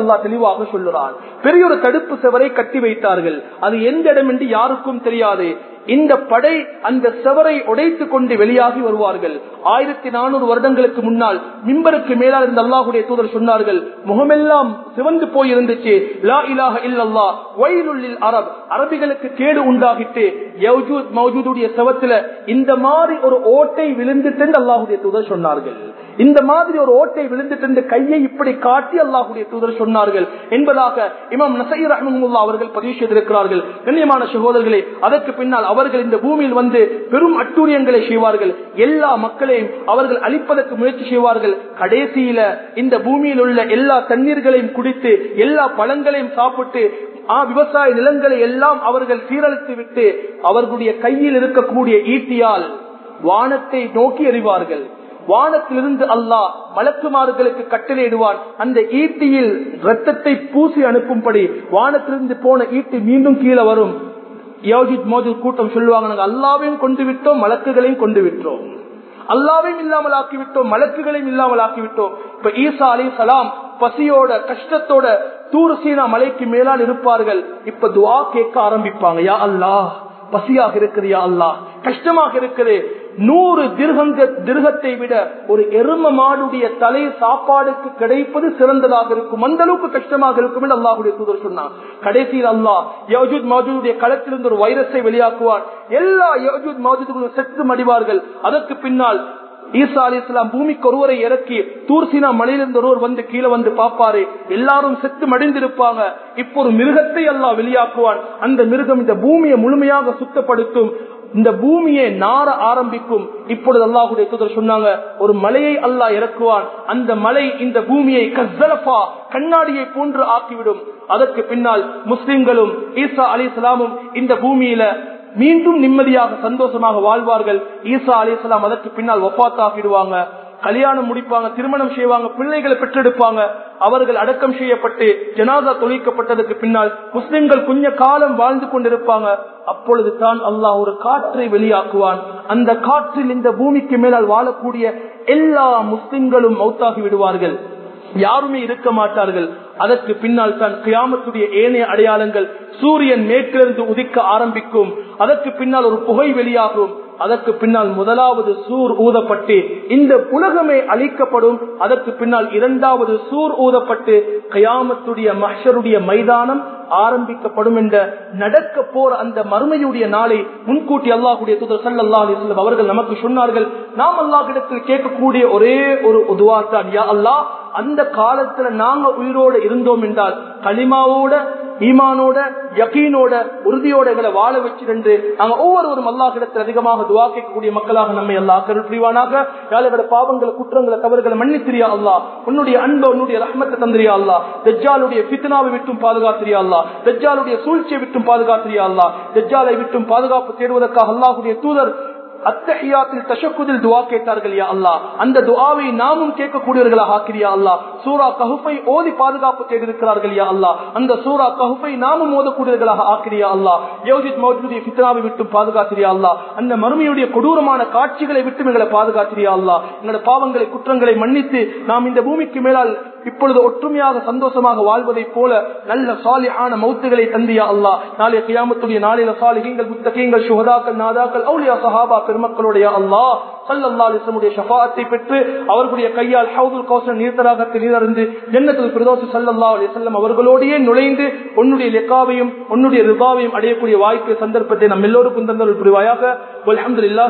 தெளிவாக சொல்லுறான் பெரிய ஒரு தடுப்பு செவரை கட்டி வைத்தார்கள் அது எந்த இடம் என்று யாருக்கும் தெரியாது இந்த படை அந்த செவரை உடைத்து கொண்டு வெளியாகி வருவார்கள் ஆயிரத்தி நானூறு வருடங்களுக்கு முன்னால் மிம்பருக்கு மேலால் இருந்த அல்லாஹுடைய தூதர் சொன்னார்கள் முகமெல்லாம் சிவந்து போய் இருந்துச்சு லா இலாஹ இல்லல்லா வயலுள்ளில் அரப் அரபிகளுக்கு கேடு உண்டாகிட்டு யௌஜூத் மௌஜூதுடைய செவத்துல இந்த மாதிரி ஒரு ஓட்டை விழுந்துட்டு அல்லாஹுடைய தூதர் சொன்னார்கள் இந்த மாதிரி ஒரு ஓட்டை விழுந்துட்டு கையை இப்படி காட்டி அல்லாஹுடைய தூதர் சொன்னார்கள் என்பதாக இமாம் நசை ரஹமுல்லா அவர்கள் பதிவு செய்திருக்கிறார்கள் கண்ணியமான சகோதரர்களே அதற்கு பின்னால் அவர்கள் இந்த பூமியில் வந்து பெரும் அட்டூழியங்களை செய்வார்கள் எல்லா மக்களையும் அவர்கள் அழிப்பதற்கு முயற்சி செய்வார்கள் கடைசியில இந்த பூமியில் உள்ள எல்லா தண்ணீர்களையும் குடித்து எல்லா பழங்களையும் சாப்பிட்டு விவசாய நிலங்களை எல்லாம் அவர்கள் சீரழித்து விட்டு அவர்களுடைய கையில் இருக்கக்கூடிய ஈட்டியால் வானத்தை நோக்கி எறிவார்கள் வானத்திலிருந்து அல்லாஹ் மலக்குமார்களுக்கு கட்டளையிடுவான் அந்த ஈட்டியில் ரத்தத்தை பூசி அனுப்பும்படி வானத்திலிருந்து போன ஈட்டி மீண்டும் கீழே வரும் யோஜித் மோஜித் கூட்டம் சொல்லுவாங்க நாங்க அல்லாவையும் கொண்டு விட்டோம் மலக்குகளையும் கொண்டு விட்டோம் அல்லாவையும் இல்லாமல் ஆக்கிவிட்டோம் மலக்குகளையும் இல்லாமல் ஆக்கிவிட்டோம் இப்ப ஈசா அலி சலாம் பசியோட கஷ்டத்தோட தூர் சீனா மலைக்கு மேலால் இருப்பார்கள் இப்ப துவா கேட்க ஆரம்பிப்பாங்க யா அல்லாஹ் பசியாக இருக்குது யா அல்லாஹ் கஷ்டமாக இருக்குது நூறு திருகங்க திருகத்தை விட ஒரு எரும மாடுடைய தலை சாப்பாடுக்கு கிடைப்பது சிறந்ததாக இருக்கும் அந்த அளவுக்கு கஷ்டமாக இருக்கும் என்று அல்லாஹுடைய தூதர் சொன்னார் கடைசியில் அல்லாஹ் யஜூத் மாஜூதுடைய களத்திலிருந்து ஒரு வைரஸை வெளியாக்குவார் எல்லா யஜூத் மாஜூதுகளும் செத்து மடிவார்கள் அதற்கு பின்னால் ஈசா அலி இஸ்லாம் பூமிக்கு ஒருவரை இறக்கி தூர்சினா மலையிலிருந்து ஒருவர் வந்து கீழே வந்து பாப்பாரு எல்லாரும் செத்து மடிந்திருப்பாங்க இப்போ ஒரு மிருகத்தை எல்லாம் வெளியாக்குவான் அந்த மிருகம் இந்த பூமியை முழுமையாக சுத்தப்படுத்தும் இந்த பூமியை நார ஆரம்பிக்கும் இப்பொழுது அல்லாஹுடைய தூதர் சொன்னாங்க ஒரு மலையை அல்லாஹ் இறக்குவான் அந்த மலை இந்த பூமியை கஸ்ஸலஃபா கண்ணாடியை போன்று ஆக்கிவிடும் அதற்கு பின்னால் முஸ்லிம்களும் ஈசா அலி இஸ்லாமும் இந்த பூமியில மீண்டும் நிம்மதியாக சந்தோஷமாக வாழ்வார்கள் ஈசா அலி இஸ்லாம் அதற்கு பின்னால் ஒப்பாத்தாக்கிடுவாங்க கல்யாணம் முடிப்பாங்க திருமணம் செய்வாங்க பிள்ளைகளை பெற்றெடுப்பாங்க அவர்கள் அடக்கம் செய்யப்பட்டு ஜனாதா தொழிக்கப்பட்டதற்கு பின்னால் முஸ்லிம்கள் கொஞ்ச காலம் வாழ்ந்து கொண்டிருப்பாங்க அப்பொழுது தான் அல்லாஹ் ஒரு காற்றை வெளியாக்குவான் அந்த காற்றில் இந்த பூமிக்கு மேலால் வாழக்கூடிய எல்லா முஸ்லிம்களும் மௌத்தாகி விடுவார்கள் யாருமே இருக்க மாட்டார்கள் அதற்கு பின்னால் தான் கியாமத்துடைய ஏனைய அடையாளங்கள் சூரியன் மேற்கிலிருந்து உதிக்க ஆரம்பிக்கும் அதற்கு பின்னால் ஒரு புகை வெளியாகும் அதற்கு பின்னால் முதலாவது சூர் ஊதப்பட்டு இந்த உலகமே அழிக்கப்படும் அதற்கு பின்னால் இரண்டாவது சூர் ஊதப்பட்டு கயாமத்துடைய மஹருடைய மைதானம் ஆரம்பிக்கப்படும் என்ற நடக்க போற அந்த மறுமையுடைய நாளை முன்கூட்டி அல்லாஹுடைய தூதர் சல்லா அலிஸ்லம் அவர்கள் நமக்கு சொன்னார்கள் நாம் அல்லாஹிடத்தில் கேட்கக்கூடிய ஒரே ஒரு உதுவாத்தான் யா அல்லாஹ் அந்த காலத்துல நாங்க உயிரோடு இருந்தோம் என்றால் களிமாவோட ஈமானோட யகீனோட உறுதியோட எங்களை வாழ வச்சிருந்து நாங்க ஒவ்வொருவரும் அல்லாஹிடத்தில் அதிகமாக துவா கேட்கக்கூடிய மக்களாக நம்மை அல்லாஹ் கருள் புரிவானாக யாழோட பாவங்களை குற்றங்களை தவறுகளை மன்னித்திரியா அல்லா உன்னுடைய அன்பை உன்னுடைய ரஹ்மத்தை தந்திரியா அல்லா தெஜ்ஜாலுடைய பித்னாவை விட்டும் பாதுகாத்திரியா அல்லா தெஜ்ஜாலுடைய சூழ்ச்சியை விட்டும் பாதுகாத்திரியா அல்லா தெஜ்ஜாலை விட்டும் பாதுகாப்பு தேடுவதற்காக அல்லாஹுடைய தூதர் அத்தஹியாத்தில் தஷக்குதில் துவா கேட்டார்கள் யா அல்லா அந்த துவாவை நாமும் கேட்கக்கூடியவர்களாக ஆக்கிரியா அல்லா சூரா கஹுப்பை ஓதி பாதுகாப்பு செய்திருக்கிறார்கள் யா அல்லா அந்த சூரா கஹுப்பை நாமும் ஓதக்கூடியவர்களாக ஆக்கிரியா அல்லா யோஜித் மௌஜூதிய ஃபித்னாவை விட்டு பாதுகாத்திரியா அல்லா அந்த மறுமையுடைய கொடூரமான காட்சிகளை விட்டு எங்களை பாதுகாத்திரியா அல்லா எங்களோட பாவங்களை குற்றங்களை மன்னித்து நாம் இந்த பூமிக்கு மேலால் இப்பொழுது ஒற்றுமையாக சந்தோஷமாக வாழ்வதை போல நல்ல சாலியான மௌத்துகளை தந்தியா அல்லா நாளைய கியாமத்துடைய நாளையில சாலிகங்கள் புத்தகங்கள் சுகதாக்கள் நாதாக்கள் அவுலியா சஹாபா பெருமக்களுடைய அல்லா சல்லல்லா அலிஸ்லமுடைய ஷஃபாத்தை பெற்று அவர்களுடைய கையால் ஹவுதுல் கௌசல் நீர்த்தராகத்தில் நீரறிந்து ஜன்னத்தில் பிரதோசு சல்லல்லா அலிசல்லம் அவர்களோடையே நுழைந்து உன்னுடைய லெக்காவையும் உன்னுடைய ரிபாவையும் அடையக்கூடிய வாய்ப்பு சந்தர்ப்பத்தை நம் எல்லோருக்கும் தந்தல் புரிவாயாக அலமதுல்லா